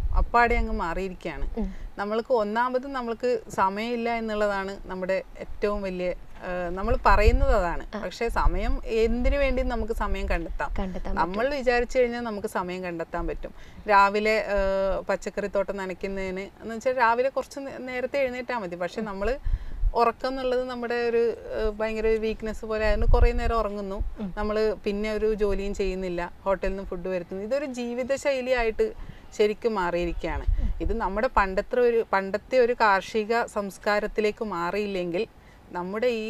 അപ്പാടെ അങ്ങ് മാറിയിരിക്കുകയാണ് നമ്മൾക്ക് ഒന്നാമത് നമ്മൾക്ക് സമയമില്ല എന്നുള്ളതാണ് നമ്മുടെ ഏറ്റവും വലിയ നമ്മൾ പറയുന്നത് അതാണ് പക്ഷേ സമയം എന്തിനു വേണ്ടി നമുക്ക് സമയം കണ്ടെത്താം കണ്ടെത്താൻ നമ്മൾ വിചാരിച്ചു കഴിഞ്ഞാൽ നമുക്ക് സമയം കണ്ടെത്താൻ പറ്റും രാവിലെ ആ, പച്ചക്കറിത്തോട്ടം നനയ്ക്കുന്നതിന് എന്ന് വെച്ചാൽ രാവിലെ കുറച്ച് നേ- നേരത്തെ എഴുന്നേറ്റാൽ മതി പക്ഷെ നമ്മൾ ഉറക്കം എന്നുള്ളത് നമ്മുടെ ഒരു ആ, ഭയങ്കര ഒരു വീക്ക്നെസ് പോലെ ആയതുകൊണ്ട് കുറേ നേരം ഉറങ്ങുന്നു നമ്മൾ പിന്നെ ഒരു ജോലിയും ചെയ്യുന്നില്ല ഹോട്ടലിൽ നിന്ന് ഫുഡ് വരുത്തുന്നു ഇതൊരു ജീവിതശൈലിയായിട്ട് ശരിക്കും മാറിയിരിക്കുകയാണ് ഇത് നമ്മുടെ പണ്ടത്തെ ഒരു പണ്ടത്തെ ഒരു കാർഷിക സംസ്കാരത്തിലേക്ക് മാറിയില്ലെങ്കിൽ നമ്മുടെ ഈ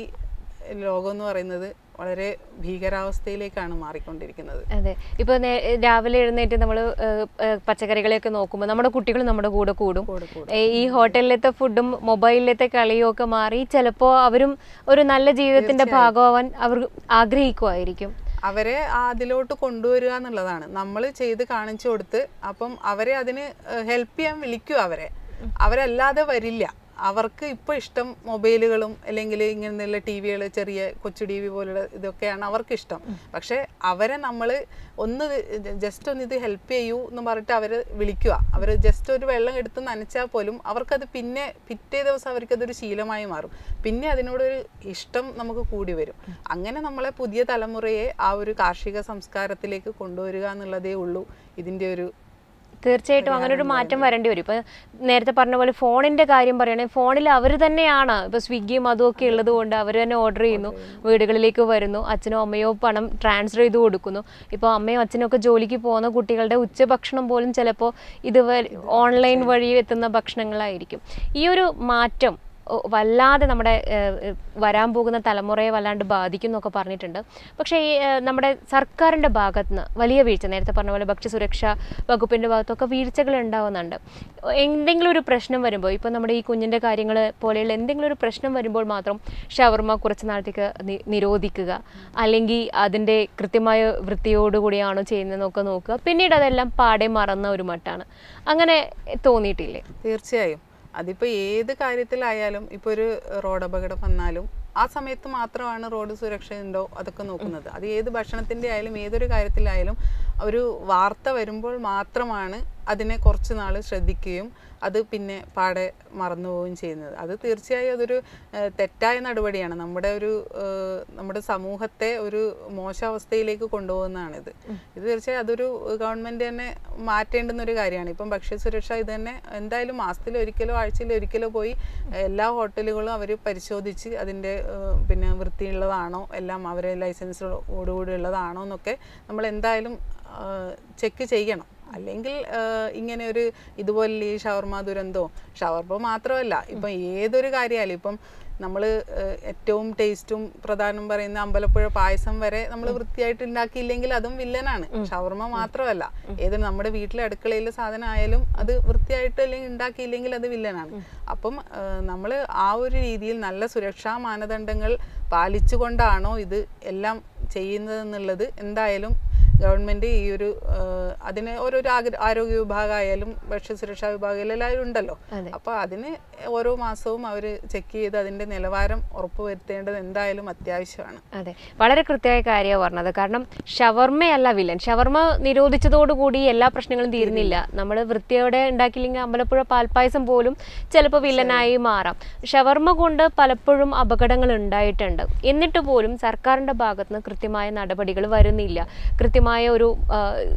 ലോകം എന്ന് പറയുന്നത് വളരെ ഭീകരാവസ്ഥയിലേക്കാണ് മാറിക്കൊണ്ടിരിക്കുന്നത് അതെ ഇപ്പൊ നേ- രാവിലെ എഴുന്നേറ്റ് നമ്മൾ പച്ചക്കറികളെയൊക്കെ നോക്കുമ്പോൾ നമ്മുടെ കുട്ടികൾ നമ്മുടെ കൂടെ കൂടും കൂടെ കൂടെ. ഏ, ഈ ഹോട്ടലിലത്തെ ഫുഡും മൊബൈലിലത്തെ കളിയും ഒക്കെ മാറി ചിലപ്പോൾ അവരും ഒരു നല്ല ജീവിതത്തിന്റെ ഭാഗമാവാൻ അവർ ആഗ്രഹിക്കുമായിരിക്കും അവരെ അതിലോട്ട് കൊണ്ടുവരിക എന്നുള്ളതാണ് നമ്മൾ ചെയ്ത് കാണിച്ചു കൊടുത്ത് അപ്പം അവരെ അതിന് ഹെൽപ്പ് ചെയ്യാൻ വിളിക്കുക അവരെ അവരല്ലാതെ വരില്ല അവർക്ക് ഇപ്പോൾ ഇഷ്ടം മൊബൈലുകളും അല്ലെങ്കിൽ ഇങ്ങനെയുള്ള ടി വികൾ ചെറിയ കൊച്ചു ടി വി പോലുള്ള ഇതൊക്കെയാണ് അവർക്ക് ഇഷ്ടം പക്ഷെ അവരെ നമ്മൾ ഒന്ന് ജസ്റ്റ് ഒന്ന് ഇത് ഹെൽപ്പ് ചെയ്യൂ എന്ന് പറഞ്ഞിട്ട് അവരെ വിളിക്കുക അവർ ജസ്റ്റ് ഒരു വെള്ളം എടുത്ത് നനച്ചാൽ പോലും അവർക്കത് പിന്നെ പിറ്റേ ദിവസം അവർക്കതൊരു ശീലമായി മാറും പിന്നെ അതിനോടൊരു ഇഷ്ടം നമുക്ക് കൂടി വരും അങ്ങനെ നമ്മളെ പുതിയ തലമുറയെ ആ ഒരു കാർഷിക സംസ്കാരത്തിലേക്ക് കൊണ്ടുവരിക എന്നുള്ളതേ ഉള്ളൂ ഇതിൻ്റെ ഒരു തീർച്ചയായിട്ടും അങ്ങനെ ഒരു മാറ്റം വരേണ്ടി വരും ഇപ്പൊ നേരത്തെ പറഞ്ഞ പോലെ ഫോണിന്റെ കാര്യം പറയുകയാണെങ്കിൽ ഫോണിൽ അവർ തന്നെയാണ് ഇപ്പൊ സ്വിഗ്ഗിയും അതും ഒക്കെ ഉള്ളത് കൊണ്ട് അവർ തന്നെ ഓർഡർ ചെയ്യുന്നു വീടുകളിലേക്ക് വരുന്നു അച്ഛനോ അമ്മയോ പണം ട്രാൻസ്ഫർ ചെയ്ത് കൊടുക്കുന്നു ഇപ്പോൾ അമ്മയും അച്ഛനും ഒക്കെ ജോലിക്ക് പോകുന്ന കുട്ടികളുടെ ഉച്ചഭക്ഷണം പോലും ചിലപ്പോൾ ഇത് ഓൺലൈൻ വഴി എത്തുന്ന ഭക്ഷണങ്ങളായിരിക്കും ഈ ഒരു മാറ്റം ഓ, വല്ലാതെ നമ്മുടെ ഏഹ്, ഏഹ്, വരാൻ പോകുന്ന തലമുറയെ വല്ലാണ്ട് ബാധിക്കും എന്നൊക്കെ പറഞ്ഞിട്ടുണ്ട് പക്ഷേ ഈ ഏഹ്, നമ്മുടെ സർക്കാരിൻ്റെ ഭാഗത്ത് നിന്ന് വലിയ വീഴ്ച നേരത്തെ പറഞ്ഞ പോലെ ഭക്ഷ്യസുരക്ഷാ വകുപ്പിൻ്റെ ഭാഗത്തൊക്കെ വീഴ്ചകൾ ഉണ്ടാവുന്നുണ്ട് എന്തെങ്കിലും ഒരു പ്രശ്നം വരുമ്പോൾ ഇപ്പോൾ നമ്മുടെ ഈ കുഞ്ഞിൻ്റെ കാര്യങ്ങൾ പോലെയുള്ള എന്തെങ്കിലും ഒരു പ്രശ്നം വരുമ്പോൾ മാത്രം ഷവർമ കുറച്ച് നാളത്തേക്ക് നി- നിരോധിക്കുക അല്ലെങ്കിൽ അതിൻ്റെ കൃത്യമായ വൃത്തിയോടുകൂടിയാണോ ചെയ്യുന്നതെന്നൊക്കെ നോക്കുക പിന്നീട് അതെല്ലാം പാടെ മറന്ന ഒരു മട്ടാണ് അങ്ങനെ തോന്നിയിട്ടില്ലേ തീർച്ചയായും അതിപ്പോൾ ഏത് കാര്യത്തിലായാലും ഇപ്പോൾ ഒരു റോഡ് അപകടം വന്നാലും ആ സമയത്ത് മാത്രമാണ് റോഡ് സുരക്ഷ ഉണ്ടോ അതൊക്കെ നോക്കുന്നത് അത് ഏത് ഭക്ഷണത്തിൻ്റെ ആയാലും ഏതൊരു കാര്യത്തിലായാലും ഒരു വാർത്ത വരുമ്പോൾ മാത്രമാണ് അതിനെ കുറച്ച് നാൾ ശ്രദ്ധിക്കുകയും അത് പിന്നെ പാടെ മറന്നു പോവുകയും ചെയ്യുന്നത് അത് തീർച്ചയായും അതൊരു ഏഹ്, തെറ്റായ നടപടിയാണ് നമ്മുടെ ഒരു ഏഹ്, നമ്മുടെ സമൂഹത്തെ ഒരു മോശാവസ്ഥയിലേക്ക് കൊണ്ടുപോകുന്നതാണിത് ഇത് തീർച്ചയായും അതൊരു ഗവൺമെൻറ് തന്നെ മാറ്റേണ്ടുന്ന ഒരു കാര്യമാണ് ഇപ്പം ഭക്ഷ്യസുരക്ഷ ഇത് തന്നെ എന്തായാലും മാസത്തിൽ ഒരിക്കലോ ആഴ്ചയിൽ ഒരിക്കലോ പോയി എല്ലാ ഹോട്ടലുകളും അവർ പരിശോധിച്ച് അതിൻ്റെ ഏഹ്, പിന്നെ വൃത്തിയുള്ളതാണോ എല്ലാം അവരെ ലൈസൻസോടുകൂടി ഉള്ളതാണോ എന്നൊക്കെ നമ്മൾ എന്തായാലും ചെക്ക് ചെയ്യണം അല്ലെങ്കിൽ ആഹ് ഇങ്ങനെ ഒരു ഇതുപോലെ ഈ ഷവർമ ദുരന്തോ ഷവർമ മാത്രമല്ല ഇപ്പം ഏതൊരു കാര്യമായാലും ഇപ്പം നമ്മൾ ഏറ്റവും ടേസ്റ്റും പ്രധാനം പറയുന്ന അമ്പലപ്പുഴ പായസം വരെ നമ്മൾ വൃത്തിയായിട്ട് ഉണ്ടാക്കിയില്ലെങ്കിൽ അതും വില്ലനാണ് ഷവർമ മാത്രമല്ല ഏത് നമ്മുടെ വീട്ടിലെ അടുക്കളയിലെ സാധനം ആയാലും അത് വൃത്തിയായിട്ട് അല്ലെങ്കിൽ ഉണ്ടാക്കിയില്ലെങ്കിൽ അത് വില്ലനാണ് അപ്പം നമ്മൾ ആ ഒരു രീതിയിൽ നല്ല സുരക്ഷാ മാനദണ്ഡങ്ങൾ പാലിച്ചുകൊണ്ടാണോ ഇത് എല്ലാം ചെയ്യുന്നതെന്നുള്ളത് എന്തായാലും ഗവൺമെൻറ് ഈ ഒരു ആഹ് അതിന് ഓരോരോ ആഗ്ര- ആരോഗ്യ വിഭാഗമായാലും ഭക്ഷ്യസുരക്ഷാ വിഭാഗമായാലും എല്ലാവരും ഉണ്ടല്ലോ അതെ. അപ്പോൾ അതിന് ഓരോ മാസവും അവർ ചെക്ക് ചെയ്ത് അതിൻ്റെ നിലവാരം ഉറപ്പുവരുത്തേണ്ടത് എന്തായാലും അത്യാവശ്യമാണ് അതെ വളരെ കൃത്യമായ കാര്യമാണ് പറഞ്ഞത് കാരണം ഷവർമ്മയല്ല വില്ലൻ ഷവർമ്മ നിരോധിച്ചതോടുകൂടി എല്ലാ പ്രശ്നങ്ങളും തീരുന്നില്ല നമ്മൾ വൃത്തിയോടെ ഉണ്ടാക്കിയില്ലെങ്കിൽ അമ്പലപ്പുഴ പാൽപ്പായസം പോലും ചിലപ്പോൾ വില്ലനായി മാറാം ഷവർമ്മ കൊണ്ട് പലപ്പോഴും അപകടങ്ങൾ ഉണ്ടായിട്ടുണ്ട് എന്നിട്ട് പോലും സർക്കാരിൻ്റെ ഭാഗത്തുനിന്ന് കൃത്യമായ നടപടികൾ വരുന്നില്ല കൃത്യമായ ഒരു ആ,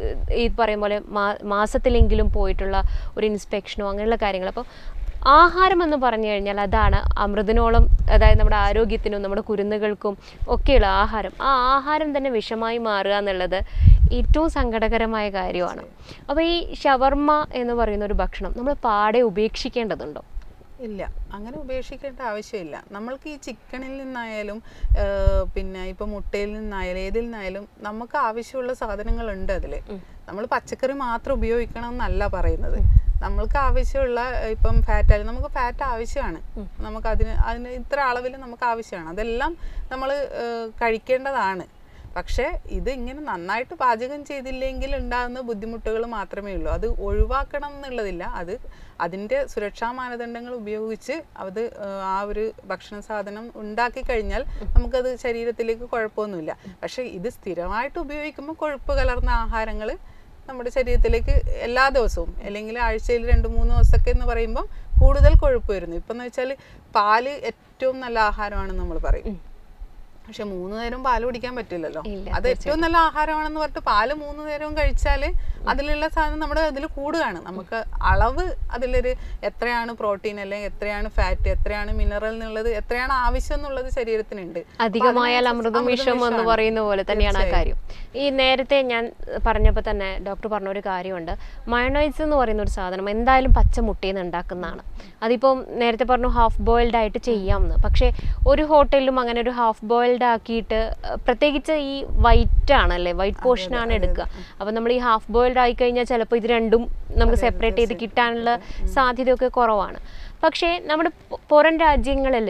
ഈ പറയും പോലെ മാ- മാസത്തിലെങ്കിലും പോയിട്ടുള്ള ഒരു ഇൻസ്പെക്ഷനോ അങ്ങനെയുള്ള കാര്യങ്ങൾ അപ്പോൾ ആഹാരം എന്ന് പറഞ്ഞു കഴിഞ്ഞാൽ അതാണ് അമൃതിനോളം അതായത് നമ്മുടെ ആരോഗ്യത്തിനും നമ്മുടെ കുരുന്നുകൾക്കും ഒക്കെയുള്ള ആഹാരം ആ ആഹാരം തന്നെ വിഷമായി മാറുക എന്നുള്ളത് ഏറ്റവും സങ്കടകരമായ കാര്യമാണ് അപ്പോൾ ഈ ഷവർമ്മ എന്ന് പറയുന്ന ഒരു ഭക്ഷണം നമ്മൾ പാടെ ഉപേക്ഷിക്കേണ്ടതുണ്ടോ ഇല്ല അങ്ങനെ ഉപേക്ഷിക്കേണ്ട ആവശ്യമില്ല നമ്മൾക്ക് ഈ ചിക്കണിൽ നിന്നായാലും ആഹ് പിന്നെ ഇപ്പം മുട്ടയിൽ നിന്നായാലും ഏതിൽ നിന്നായാലും നമുക്ക് ആവശ്യമുള്ള സാധനങ്ങളുണ്ട് അതിൽ നമ്മൾ പച്ചക്കറി മാത്രം ഉപയോഗിക്കണം എന്നല്ല പറയുന്നത് നമ്മൾക്ക് ആവശ്യമുള്ള ഏഹ് ഇപ്പം ഫാറ്റ് ആയാലും നമുക്ക് ഫാറ്റ് ആവശ്യമാണ് നമുക്ക് അതിന് അതിന് ഇത്ര അളവിൽ നമുക്ക് ആവശ്യമാണ് അതെല്ലാം നമ്മൾ കഴിക്കേണ്ടതാണ് പക്ഷേ ഇത് ഇങ്ങനെ നന്നായിട്ട് പാചകം ചെയ്തില്ലെങ്കിൽ ഉണ്ടാകുന്ന ബുദ്ധിമുട്ടുകൾ മാത്രമേ ഉള്ളൂ അത് ഒഴിവാക്കണം എന്നുള്ളതില്ല അത് അതിൻ്റെ സുരക്ഷാ മാനദണ്ഡങ്ങൾ ഉപയോഗിച്ച് അത് ഏഹ്, ആ ഒരു ഭക്ഷണ സാധനം ഉണ്ടാക്കി കഴിഞ്ഞാൽ നമുക്കത് ശരീരത്തിലേക്ക് കുഴപ്പമൊന്നുമില്ല പക്ഷേ ഇത് സ്ഥിരമായിട്ട് ഉപയോഗിക്കുമ്പോൾ കൊഴുപ്പ് കലർന്ന ആഹാരങ്ങൾ നമ്മുടെ ശരീരത്തിലേക്ക് എല്ലാ ദിവസവും അല്ലെങ്കിൽ ആഴ്ചയിൽ രണ്ട് മൂന്ന് ദിവസമൊക്കെ എന്ന് പറയുമ്പം കൂടുതൽ കൊഴുപ്പ് വരുന്നു ഇപ്പം എന്ന് വെച്ചാൽ പാല് ഏറ്റവും നല്ല ആഹാരമാണെന്ന് നമ്മൾ പറയും പക്ഷെ മൂന്ന് നേരം പാല് കുടിക്കാൻ പറ്റില്ലല്ലോ ഇല്ല, അത് ഏറ്റവും നല്ല ആഹാരമാണെന്ന് പറഞ്ഞിട്ട് പാല് മൂന്ന് നേരവും കഴിച്ചാൽ അതിലുള്ള സാധനം നമ്മുടെ അതിൽ കൂടുകയാണ് നമുക്ക് അളവ് അതിലൊരു എത്രയാണ് പ്രോട്ടീൻ അല്ലെങ്കിൽ എത്രയാണ് ഫാറ്റ് എത്രയാണ് മിനറൽ എന്നുള്ളത് എത്രയാണ് ആവശ്യം എന്നുള്ളത് ശരീരത്തിനുണ്ട് അധികമായാൽ അമൃതം വിഷം എന്ന് പറയുന്ന പോലെ തന്നെയാണ് ആ കാര്യം ഈ നേരത്തെ ഞാൻ പറഞ്ഞപ്പോൾ തന്നെ ഡോക്ടർ പറഞ്ഞ ഒരു കാര്യമുണ്ട് മയണൈസ് എന്ന് പറയുന്ന ഒരു സാധനം എന്തായാലും പച്ച മുട്ടയിൽ നിന്ന് ഉണ്ടാക്കുന്നതാണ് അതിപ്പം നേരത്തെ പറഞ്ഞു ഹാഫ് ബോയിൽഡ് ആയിട്ട് ചെയ്യാമെന്ന് പക്ഷേ ഒരു ഹോട്ടലിലും അങ്ങനെ ഒരു ഹാഫ് ബോയിൽഡ് ആക്കിയിട്ട് അഹ് പ്രത്യേകിച്ച് ഈ വൈറ്റ് ആണല്ലേ വൈറ്റ് പോർഷൻ ആണ് എടുക്കുക അപ്പം നമ്മൾ ഈ ഹാഫ് ബോയിൽഡ് ആയി കഴിഞ്ഞാൽ ചിലപ്പോൾ ഇത് രണ്ടും നമുക്ക് സെപ്പറേറ്റ് ചെയ്ത് കിട്ടാനുള്ള സാധ്യതയൊക്കെ കുറവാണ് പക്ഷേ നമ്മുടെ പൊ- പുറം രാജ്യങ്ങളിൽ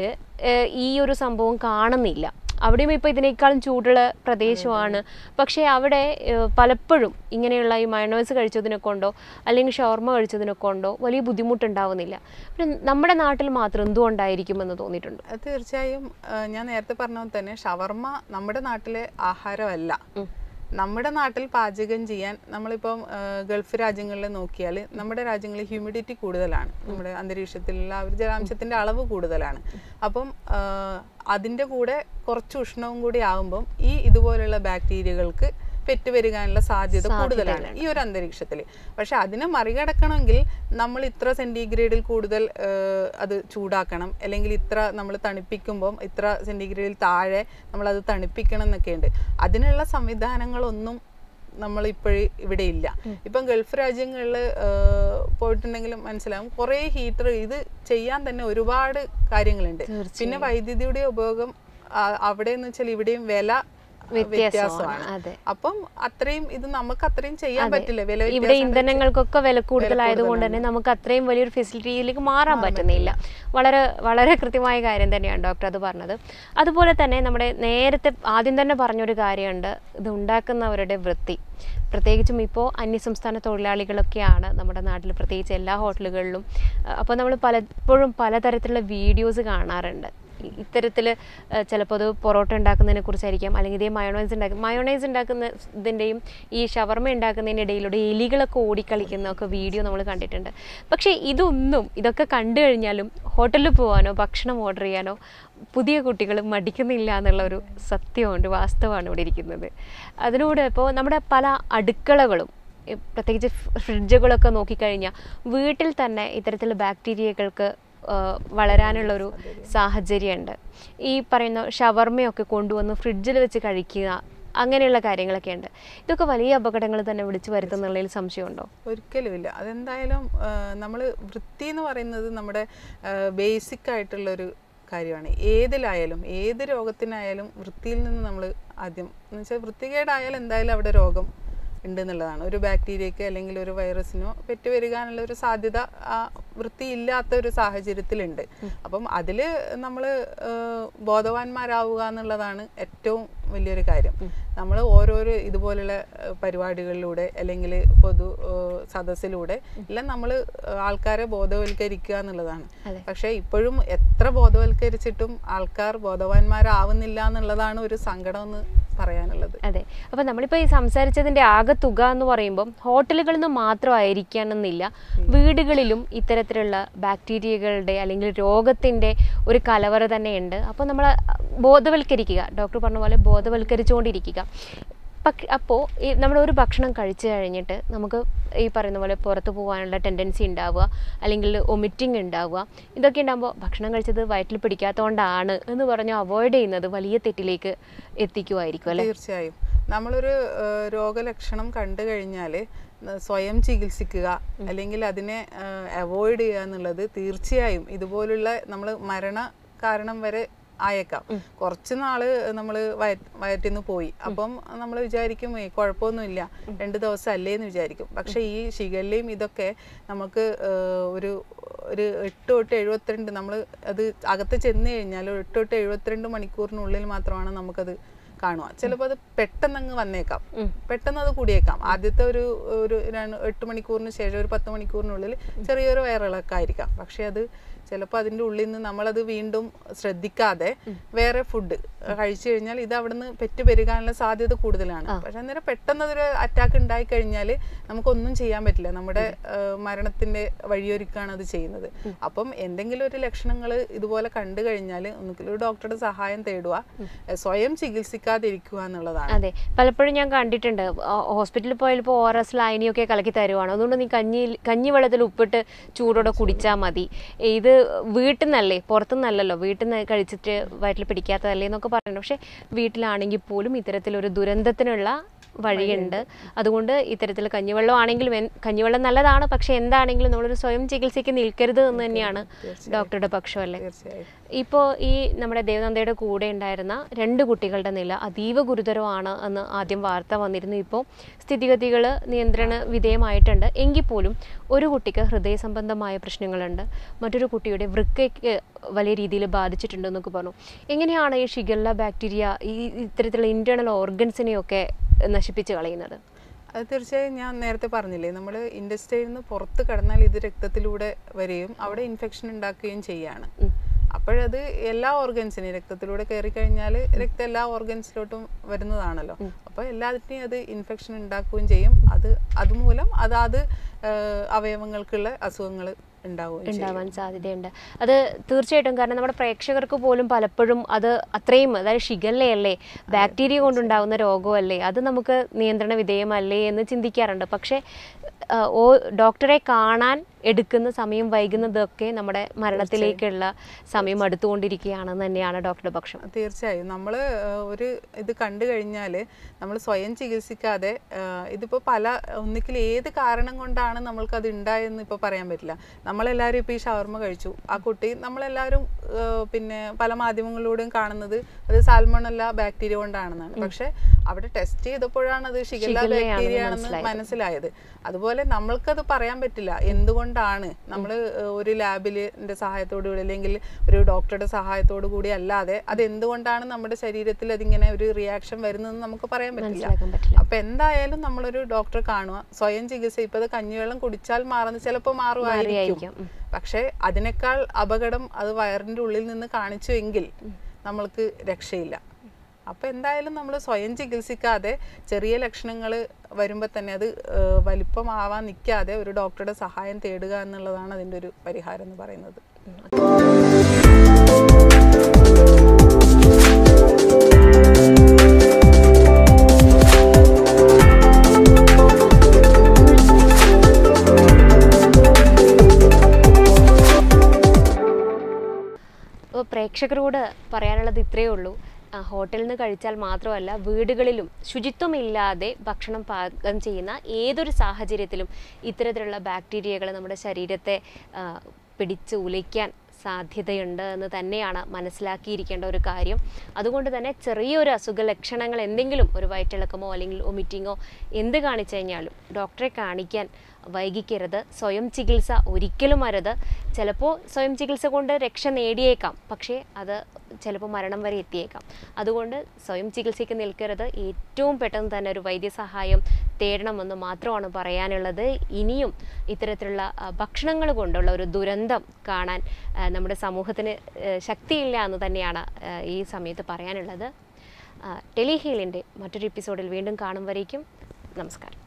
ഈ ഒരു സംഭവം കാണുന്നില്ല അവിടെയും ഇപ്പോൾ ഇതിനേക്കാളും ചൂടുള്ള പ്രദേശമാണ് പക്ഷേ അവിടെ ഏഹ്, പലപ്പോഴും ഇങ്ങനെയുള്ള ഈ മയണോയ്സ് കഴിച്ചതിനെ കൊണ്ടോ അല്ലെങ്കിൽ ഷവർമ കഴിച്ചതിനെ കൊണ്ടോ വലിയ ബുദ്ധിമുട്ടുണ്ടാവുന്നില്ല പിന്നെ നമ്മുടെ നാട്ടിൽ മാത്രം എന്തുകൊണ്ടായിരിക്കുമെന്ന് തോന്നിയിട്ടുണ്ട് അത് തീർച്ചയായും ആ, ഞാൻ നേരത്തെ പറഞ്ഞ പോലെ തന്നെ ഷവർമ്മ നമ്മുടെ നാട്ടിലെ ആഹാരമല്ല നമ്മുടെ നാട്ടിൽ പാചകം ചെയ്യാൻ നമ്മളിപ്പം ആ, ഗൾഫ് രാജ്യങ്ങളിൽ നോക്കിയാൽ നമ്മുടെ രാജ്യങ്ങളിൽ ഹ്യൂമിഡിറ്റി കൂടുതലാണ് നമ്മുടെ അന്തരീക്ഷത്തിലുള്ള ആ ഒരു ജലാംശത്തിന്റെ അളവ് കൂടുതലാണ് അപ്പം ആ, അതിന്റെ കൂടെ കുറച്ച് ഉഷ്ണവും കൂടി ആകുമ്പം ഈ ഇതുപോലുള്ള ബാക്ടീരിയകൾക്ക് പെറ്റുവരുകാനുള്ള സാധ്യത കൂടുതലാണ് ഈ ഒരു അന്തരീക്ഷത്തിൽ പക്ഷെ അതിനെ മറികടക്കണമെങ്കിൽ നമ്മൾ ഇത്ര സെന്റിഗ്രേഡിൽ കൂടുതൽ ആ, അത് ചൂടാക്കണം അല്ലെങ്കിൽ ഇത്ര നമ്മൾ തണുപ്പിക്കുമ്പം ഇത്ര സെന്റിഗ്രേഡിൽ താഴെ നമ്മൾ അത് തണുപ്പിക്കണം എന്നൊക്കെ ഉണ്ട് അതിനുള്ള സംവിധാനങ്ങളൊന്നും നമ്മൾ ഇപ്പോഴും ഇവിടെ ഇല്ല ഇപ്പം ഗൾഫ് രാജ്യങ്ങളിൽ പോയിട്ടുണ്ടെങ്കിലും മനസ്സിലാവും കുറേ ഹീറ്റർ ഇത് ചെയ്യാൻ തന്നെ ഒരുപാട് കാര്യങ്ങളുണ്ട് പിന്നെ വൈദ്യുതിയുടെ ഉപയോഗം ആ, അവിടെ എന്ന് വെച്ചാൽ ഇവിടെയും വില വ്യത്യാസമാണ് അതെ അപ്പം അത്രയും ഇത് നമുക്ക് അത്രയും ചെയ്യാൻ പറ്റില്ല വില ഇവിടെ വ്യത്യാസം ഇന്ധനങ്ങൾക്കൊക്കെ വില കൂടുതലായതുകൊണ്ട് തന്നെ നമുക്ക് അത്രയും വലിയൊരു ഫെസിലിറ്റിയിലേക്ക് മാറാൻ പറ്റുന്നില്ല വളരെ വളരെ കൃത്യമായ കാര്യം തന്നെയാണ് ഡോക്ടർ അത് പറഞ്ഞത് അതുപോലെ തന്നെ നമ്മുടെ നേരത്തെ ആദ്യം തന്നെ പറഞ്ഞൊരു കാര്യമുണ്ട് ഇത് ഉണ്ടാക്കുന്നവരുടെ വൃത്തി പ്രത്യേകിച്ചും ഇപ്പോൾ അന്യസംസ്ഥാന തൊഴിലാളികളൊക്കെയാണ് നമ്മുടെ നാട്ടിൽ പ്രത്യേകിച്ച് എല്ലാ ഹോട്ടലുകളിലും അപ്പോൾ നമ്മൾ പലപ്പോഴും പലതരത്തിലുള്ള വീഡിയോസ് കാണാറുണ്ട് ഇ- ഇത്തരത്തിൽ ചിലപ്പോൾ അത് പൊറോട്ട ഉണ്ടാക്കുന്നതിനെ കുറിച്ചായിരിക്കാം അല്ലെങ്കിൽ ഇതേ മയോണൈസ് ഉണ്ടാക്കും മയോണൈസ് ഉണ്ടാക്കുന്നതിൻ്റെയും ഈ ഷവർമ ഉണ്ടാക്കുന്നതിൻ്റെ ഇടയിലൂടെ എലികളൊക്കെ ഓടിക്കളിക്കുന്നതൊക്കെ വീഡിയോ നമ്മൾ കണ്ടിട്ടുണ്ട് പക്ഷേ ഇതൊന്നും ഇതൊക്കെ കണ്ടു കഴിഞ്ഞാലും ഹോട്ടലിൽ പോകാനോ ഭക്ഷണം ഓർഡർ ചെയ്യാനോ പുതിയ കുട്ടികൾ മടിക്കുന്നില്ല എന്നുള്ള ഒരു സത്യമുണ്ട് വാസ്തവമാണ് ഇവിടെ ഇരിക്കുന്നത് അതിലൂടെ ഇപ്പോൾ നമ്മുടെ പല അടുക്കളകളും ഈ പ്രത്യേകിച്ച് ഫ്രിഡ്ജുകളൊക്കെ നോക്കിക്കഴിഞ്ഞാൽ വീട്ടിൽ തന്നെ ഇത്തരത്തിലുള്ള ബാക്ടീരിയകൾക്ക് ആ, വളരാനുള്ളൊരു സാഹചര്യമുണ്ട് ഈ പറയുന്ന ഷവർമയൊക്കെ കൊണ്ടുവന്ന് ഫ്രിഡ്ജിൽ വെച്ച് കഴിക്കുക അങ്ങനെയുള്ള കാര്യങ്ങളൊക്കെ ഉണ്ട് ഇതൊക്കെ വലിയ അപകടങ്ങൾ തന്നെ വിളിച്ചു വരുത്തുന്നുള്ളതിൽ സംശയമുണ്ടോ ഒരിക്കലുമില്ല അതെന്തായാലും നമ്മൾ വൃത്തി എന്ന് പറയുന്നത് നമ്മുടെ ബേസിക് ആയിട്ടുള്ളൊരു കാര്യമാണ് ഏതിലായാലും ഏത് രോഗത്തിനായാലും വൃത്തിയിൽ നിന്ന് നമ്മൾ ആദ്യം എന്ന് വെച്ചാൽ വൃത്തികേടായാൽ എന്തായാലും അവിടെ രോഗം ഉണ്ട് എന്നുള്ളതാണ് ഒരു ബാക്ടീരിയക്ക് അല്ലെങ്കിൽ ഒരു വൈറസിനോ പെറ്റുവരുകാനുള്ള ഒരു സാധ്യത ആ വൃത്തിയില്ലാത്ത ഒരു സാഹചര്യത്തിലുണ്ട് അപ്പം അതിൽ നമ്മൾ ബോധവാന്മാരാവുക എന്നുള്ളതാണ് ഏറ്റവും വലിയൊരു കാര്യം നമ്മൾ ഓരോരോ ഇതുപോലുള്ള ഏഹ്, പരിപാടികളിലൂടെ അല്ലെങ്കിൽ പൊതു ഏഹ്, സദസ്സിലൂടെ എല്ലാം നമ്മൾ ആൾക്കാരെ ബോധവൽക്കരിക്കുക എന്നുള്ളതാണ് അതെ. പക്ഷേ ഇപ്പോഴും എത്ര ബോധവൽക്കരിച്ചിട്ടും ആൾക്കാർ ബോധവാന്മാരാവുന്നില്ല എന്നുള്ളതാണ് ഒരു സങ്കടം എന്ന് പറയാനുള്ളത് അതെ അപ്പം നമ്മളിപ്പോൾ ഈ സംസാരിച്ചതിൻ്റെ ആകെ തുക എന്ന് പറയുമ്പം ഹോട്ടലുകളിൽ നിന്ന് മാത്രമായിരിക്കണമെന്നില്ല വീടുകളിലും ഇത്തരത്തിലുള്ള ബാക്ടീരിയകളുടെ അല്ലെങ്കിൽ രോഗത്തിൻ്റെ ഒരു കലവറ തന്നെയുണ്ട് അപ്പോൾ നമ്മൾ ബോധവൽക്കരിക്കുക ഡോക്ടർ പറഞ്ഞ പോലെ ബോധവൽക്കരിച്ചുകൊണ്ടിരിക്കുക പക്ഷെ അപ്പോൾ ഈ നമ്മൾ ഒരു ഭക്ഷണം കഴിച്ചു കഴിഞ്ഞിട്ട് നമുക്ക് ഈ പറയുന്ന പോലെ പുറത്ത് പോകാനുള്ള ടെൻഡൻസി ഉണ്ടാവുക അല്ലെങ്കിൽ ഒമിറ്റിംഗ് ഉണ്ടാവുക ഇതൊക്കെ ഉണ്ടാകുമ്പോൾ ഭക്ഷണം കഴിച്ചത് വയറ്റിൽ പിടിക്കാത്തതുകൊണ്ടാണ് എന്ന് പറഞ്ഞ് അവോയ്ഡ് ചെയ്യുന്നത് വലിയ തെറ്റിലേക്ക് എത്തിക്കുമായിരിക്കും അല്ലേ തീർച്ചയായും നമ്മളൊരു ഏഹ്, രോഗലക്ഷണം കണ്ടു കഴിഞ്ഞാൽ സ്വയം ചികിത്സിക്കുക അല്ലെങ്കിൽ അതിനെ അവോയ്ഡ് ചെയ്യുക എന്നുള്ളത് തീർച്ചയായും ഇതുപോലുള്ള നമ്മൾ മരണ കാരണം വരെ ആയേക്കാം കുറച്ച് നാള് നമ്മൾ വയറ്റിൽ നിന്ന് പോയി അപ്പം നമ്മൾ വിചാരിക്കും "ഏയ് കുഴപ്പമൊന്നുമില്ല രണ്ട് ദിവസം അല്ലേന്ന് വിചാരിക്കും പക്ഷെ ഈ ശിഖല്ലയും ഇതൊക്കെ നമുക്ക് ഏഹ്, ഒരു ഒരു എട്ട് തൊട്ട് എഴുപത്തിരണ്ട് നമ്മൾ അത് അകത്ത് ചെന്ന് കഴിഞ്ഞാൽ ഒരു എട്ട് തൊട്ട് എഴുപത്തിരണ്ട് മണിക്കൂറിനുള്ളിൽ മാത്രമാണ് നമുക്കത് കാണുക ചിലപ്പോൾ അത് പെട്ടെന്ന് അങ്ങ് വന്നേക്കാം പെട്ടെന്ന് അത് കൂടിയേക്കാം ആദ്യത്തെ ഒരു ഒരു രണ്ട് എട്ട് മണിക്കൂറിന് ശേഷം ഒരു പത്ത് മണിക്കൂറിനുള്ളിൽ ചെറിയൊരു വയറിളക്കം ആയിരിക്കാം പക്ഷെ അത് ചിലപ്പോൾ അതിൻ്റെ ഉള്ളിൽ നിന്ന് നമ്മളത് വീണ്ടും ശ്രദ്ധിക്കാതെ വേറെ ഫുഡ് കഴിച്ചു കഴിഞ്ഞാൽ ഇത് അവിടുന്ന് പെറ്റ് പെരുകാനുള്ള സാധ്യത കൂടുതലാണ് പക്ഷെ അന്നേരം പെട്ടെന്ന് അതൊരു അറ്റാക്ക് ഉണ്ടായി കഴിഞ്ഞാൽ നമുക്കൊന്നും ചെയ്യാൻ പറ്റില്ല നമ്മുടെ ആ, മരണത്തിന്റെ വഴിയൊരുക്കാണ് അത് ചെയ്യുന്നത് അപ്പം എന്തെങ്കിലും ഒരു ലക്ഷണങ്ങൾ ഇതുപോലെ കണ്ടു കഴിഞ്ഞാൽ ഒന്നുകിൽ ഒരു ഡോക്ടറുടെ സഹായം തേടുക സ്വയം ചികിത്സിക്കാതിരിക്കുക എന്നുള്ളതാണ് അതെ പലപ്പോഴും ഞാൻ കണ്ടിട്ടുണ്ട് ആ- ഹോസ്പിറ്റലിൽ പോയപ്പോൾ ഓ ആർ എസ് ലൈനിയൊക്കെ കലക്കി തരുവാണ് അതുകൊണ്ട് നീ കഞ്ഞി കഞ്ഞി വെള്ളത്തിൽ ഉപ്പിട്ട് ചൂടോടെ കുടിച്ചാൽ മതി ഇത് വീട്ടിൽ നിന്നല്ലേ പുറത്തുനിന്നല്ലല്ലോ വീട്ടിൽ നിന്ന് കഴിച്ചിട്ട് വയറ്റിൽ പിടിക്കാത്തതല്ലേ എന്നൊക്കെ പറയുന്നു പക്ഷേ വീട്ടിലാണെങ്കിൽ പോലും ഇത്തരത്തിലൊരു ദുരന്തത്തിനുള്ള വഴിയുണ്ട് അതുകൊണ്ട് ഇത്തരത്തിൽ കഞ്ഞിവെള്ളം ആണെങ്കിലും എൻ- കഞ്ഞിവെള്ളം നല്ലതാണ് പക്ഷെ എന്താണെങ്കിലും നമ്മളൊരു സ്വയം ചികിത്സയ്ക്ക് നിൽക്കരുത് എന്ന് തന്നെയാണ് ഡോക്ടറുടെ പക്ഷമല്ലേ തീർച്ചയായും ഇപ്പോൾ ഈ നമ്മുടെ ദേവനന്ദയുടെ കൂടെ ഉണ്ടായിരുന്ന രണ്ട് കുട്ടികളുടെ നില അതീവ ഗുരുതരമാണ് എന്ന് ആദ്യം വാർത്ത വന്നിരുന്നു ഇപ്പോൾ സ്ഥിതിഗതികൾ നിയന്ത്രണ വിധേയമായിട്ടുണ്ട് എങ്കിൽ പോലും ഒരു കുട്ടിക്ക് ഹൃദയ സംബന്ധമായ പ്രശ്നങ്ങളുണ്ട് മറ്റൊരു കുട്ടിയുടെ വൃക്കയ്ക്ക് വലിയ രീതിയിൽ ബാധിച്ചിട്ടുണ്ട് എന്നൊക്കെ പറഞ്ഞു എങ്ങനെയാണ് ഈ ഷിഗല്ല ബാക്ടീരിയ ഈ ഇത്തരത്തിലുള്ള ഇന്റേണൽ ഓർഗൻസിനെയൊക്കെ നശിപ്പിച്ച് കളയുന്നത് അത് തീർച്ചയായും ഞാൻ നേരത്തെ പറഞ്ഞില്ലേ നമ്മൾ ഇൻഡസ്ട്രിയിൽ നിന്ന് പുറത്ത് കടന്നാൽ ഇത് രക്തത്തിലൂടെ വരികയും അവിടെ ഇൻഫെക്ഷൻ ഉണ്ടാക്കുകയും ചെയ്യാണ് അപ്പോഴത് എല്ലാ ഓർഗൻസിനെയും രക്തത്തിലൂടെ കയറി കഴിഞ്ഞാൽ രക്തം എല്ലാ ഓർഗൻസിലോട്ടും വരുന്നതാണല്ലോ അപ്പോൾ എല്ലാത്തിനെയും അത് ഇൻഫെക്ഷൻ ഉണ്ടാക്കുകയും ചെയ്യും അത് അതുമൂലം അതാത് ആഹ് അവയവങ്ങൾക്കുള്ള അസുഖങ്ങൾ ഉണ്ടാവുകയും ചെയ്യും ഉണ്ടാവാൻ സാധ്യതയുണ്ട് അത് തീർച്ചയായിട്ടും കാരണം നമ്മുടെ പ്രേക്ഷകർക്ക് പോലും പലപ്പോഴും അത് അത്രയും അതായത് ഷിഗല്ലയല്ലേ ബാക്ടീരിയ കൊണ്ടുണ്ടാകുന്ന രോഗമല്ലേ അത് നമുക്ക് നിയന്ത്രണ വിധേയമല്ലേ എന്ന് ചിന്തിക്കാറുണ്ട് പക്ഷേ ആ, ഓ ഡോക്ടറെ കാണാൻ എടുക്കുന്ന സമയം വൈകുന്നതൊക്കെ നമ്മുടെ മരണത്തിലേക്കുള്ള സമയം അടുത്തുകൊണ്ടിരിക്കുകയാണെന്ന് തന്നെയാണ് ഡോക്ടറുടെ പക്ഷം തീർച്ചയായും നമ്മൾ ഒരു ഇത് കണ്ടു കഴിഞ്ഞാൽ നമ്മൾ സ്വയം ചികിത്സിക്കാതെ ആഹ് ഇതിപ്പോൾ പല ഒന്നിക്കിൽ ഏത് കാരണം കൊണ്ടാണ് നമ്മൾക്കത് ഉണ്ടായെന്ന് ഇപ്പോൾ പറയാൻ പറ്റില്ല നമ്മളെല്ലാവരും ഇപ്പോൾ ഈ ഷവർമ കഴിച്ചു ആ കുട്ടി നമ്മളെല്ലാവരും ആഹ് പിന്നെ പല മാധ്യമങ്ങളിലൂടെയും കാണുന്നത് അത് സാൽമണല്ല ബാക്ടീരിയ കൊണ്ടാണെന്നാണ് പക്ഷെ അവിടെ ടെസ്റ്റ് ചെയ്തപ്പോഴാണ് അത് ഷിഗല്ല ഷിഗല്ലയാണെന്ന് ബാക്ടീരിയ ആണെന്ന് മനസ്സിലായത്. മനസ്സിലായത് അതുപോലെ നമ്മൾക്കത് പറയാൻ പറ്റില്ല എന്തുകൊണ്ടാണ് നമ്മൾ ഒരു ലാബിലിന്റെ സഹായത്തോടു കൂടി അല്ലെങ്കിൽ ഒരു ഡോക്ടറുടെ സഹായത്തോടു കൂടി അല്ലാതെ അത് എന്തുകൊണ്ടാണ് നമ്മുടെ ശരീരത്തിൽ അതിങ്ങനെ ഒരു റിയാക്ഷൻ വരുന്നതെന്ന് നമുക്ക് പറയാൻ പറ്റില്ല മനസ്സിലാക്കാൻ പറ്റില്ല അപ്പൊ എന്തായാലും നമ്മളൊരു ഡോക്ടറെ കാണുക സ്വയം ചികിത്സ ഇപ്പൊ അത് കഞ്ഞിവെള്ളം കുടിച്ചാൽ മാറുന്ന ചിലപ്പോൾ മാറുമായിരിക്കും മാറിയായിരിക്കും. ഉം. പക്ഷെ അതിനേക്കാൾ അപകടം അത് വയറിന്റെ ഉള്ളിൽ നിന്ന് കാണിച്ചുവെങ്കിൽ നമ്മൾക്ക് രക്ഷയില്ല അപ്പൊ എന്തായാലും നമ്മൾ സ്വയം ചികിത്സിക്കാതെ ചെറിയ ലക്ഷണങ്ങൾ വരുമ്പോൾ തന്നെ അത് ഏഹ്, വലിപ്പമാവാൻ നിൽക്കാതെ ഒരു ഡോക്ടറുടെ സഹായം തേടുക എന്നുള്ളതാണ് അതിൻ്റെ ഒരു പരിഹാരം എന്ന് പറയുന്നത് അപ്പോൾ പ്രേക്ഷകരോട് പറയാനുള്ളത് ഇത്രയേ ഉള്ളൂ ആ, ഹോട്ടലിൽ നിന്ന് കഴിച്ചാൽ മാത്രമല്ല വീടുകളിലും ശുചിത്വമില്ലാതെ ഭക്ഷണം പാകം ചെയ്യുന്ന ഏതൊരു സാഹചര്യത്തിലും ഇത്തരത്തിലുള്ള ബാക്ടീരിയകൾ നമ്മുടെ ശരീരത്തെ ആ, പിടിച്ച് ഉലയ്ക്കാൻ സാധ്യതയുണ്ട് എന്ന് തന്നെയാണ് മനസ്സിലാക്കിയിരിക്കേണ്ട ഒരു കാര്യം അതുകൊണ്ട് തന്നെ ചെറിയൊരു അസുഖ ലക്ഷണങ്ങൾ എന്തെങ്കിലും ഒരു വയറ്റിളക്കമോ അല്ലെങ്കിൽ ഒമിറ്റിങ്ങോ എന്ത് കാണിച്ചു കഴിഞ്ഞാലും ഡോക്ടറെ കാണിക്കാൻ വൈകിക്കരുത് സ്വയം ചികിത്സ ഒരിക്കലും അരുത് ചിലപ്പോൾ സ്വയം ചികിത്സ കൊണ്ട് രക്ഷ നേടിയേക്കാം പക്ഷേ അത് ചിലപ്പോൾ മരണം വരെ എത്തിയേക്കാം അതുകൊണ്ട് സ്വയം ചികിത്സയ്ക്ക് നിൽക്കരുത് ഏറ്റവും പെട്ടെന്ന് തന്നെ ഒരു വൈദ്യസഹായം തേടണമെന്ന് മാത്രമാണ് പറയാനുള്ളത് ഇനിയും ഇത്തരത്തിലുള്ള ആ, ഭക്ഷണങ്ങൾ കൊണ്ടുള്ള ഒരു ദുരന്തം കാണാൻ ആ, നമ്മുടെ സമൂഹത്തിന് ആ, ശക്തിയില്ല എന്ന് തന്നെയാണ് ആ, ഈ സമയത്ത് പറയാനുള്ളത് ടെലിഹീലിൻ്റെ മറ്റൊരു എപ്പിസോഡിൽ വീണ്ടും കാണും വരേക്കും നമസ്കാരം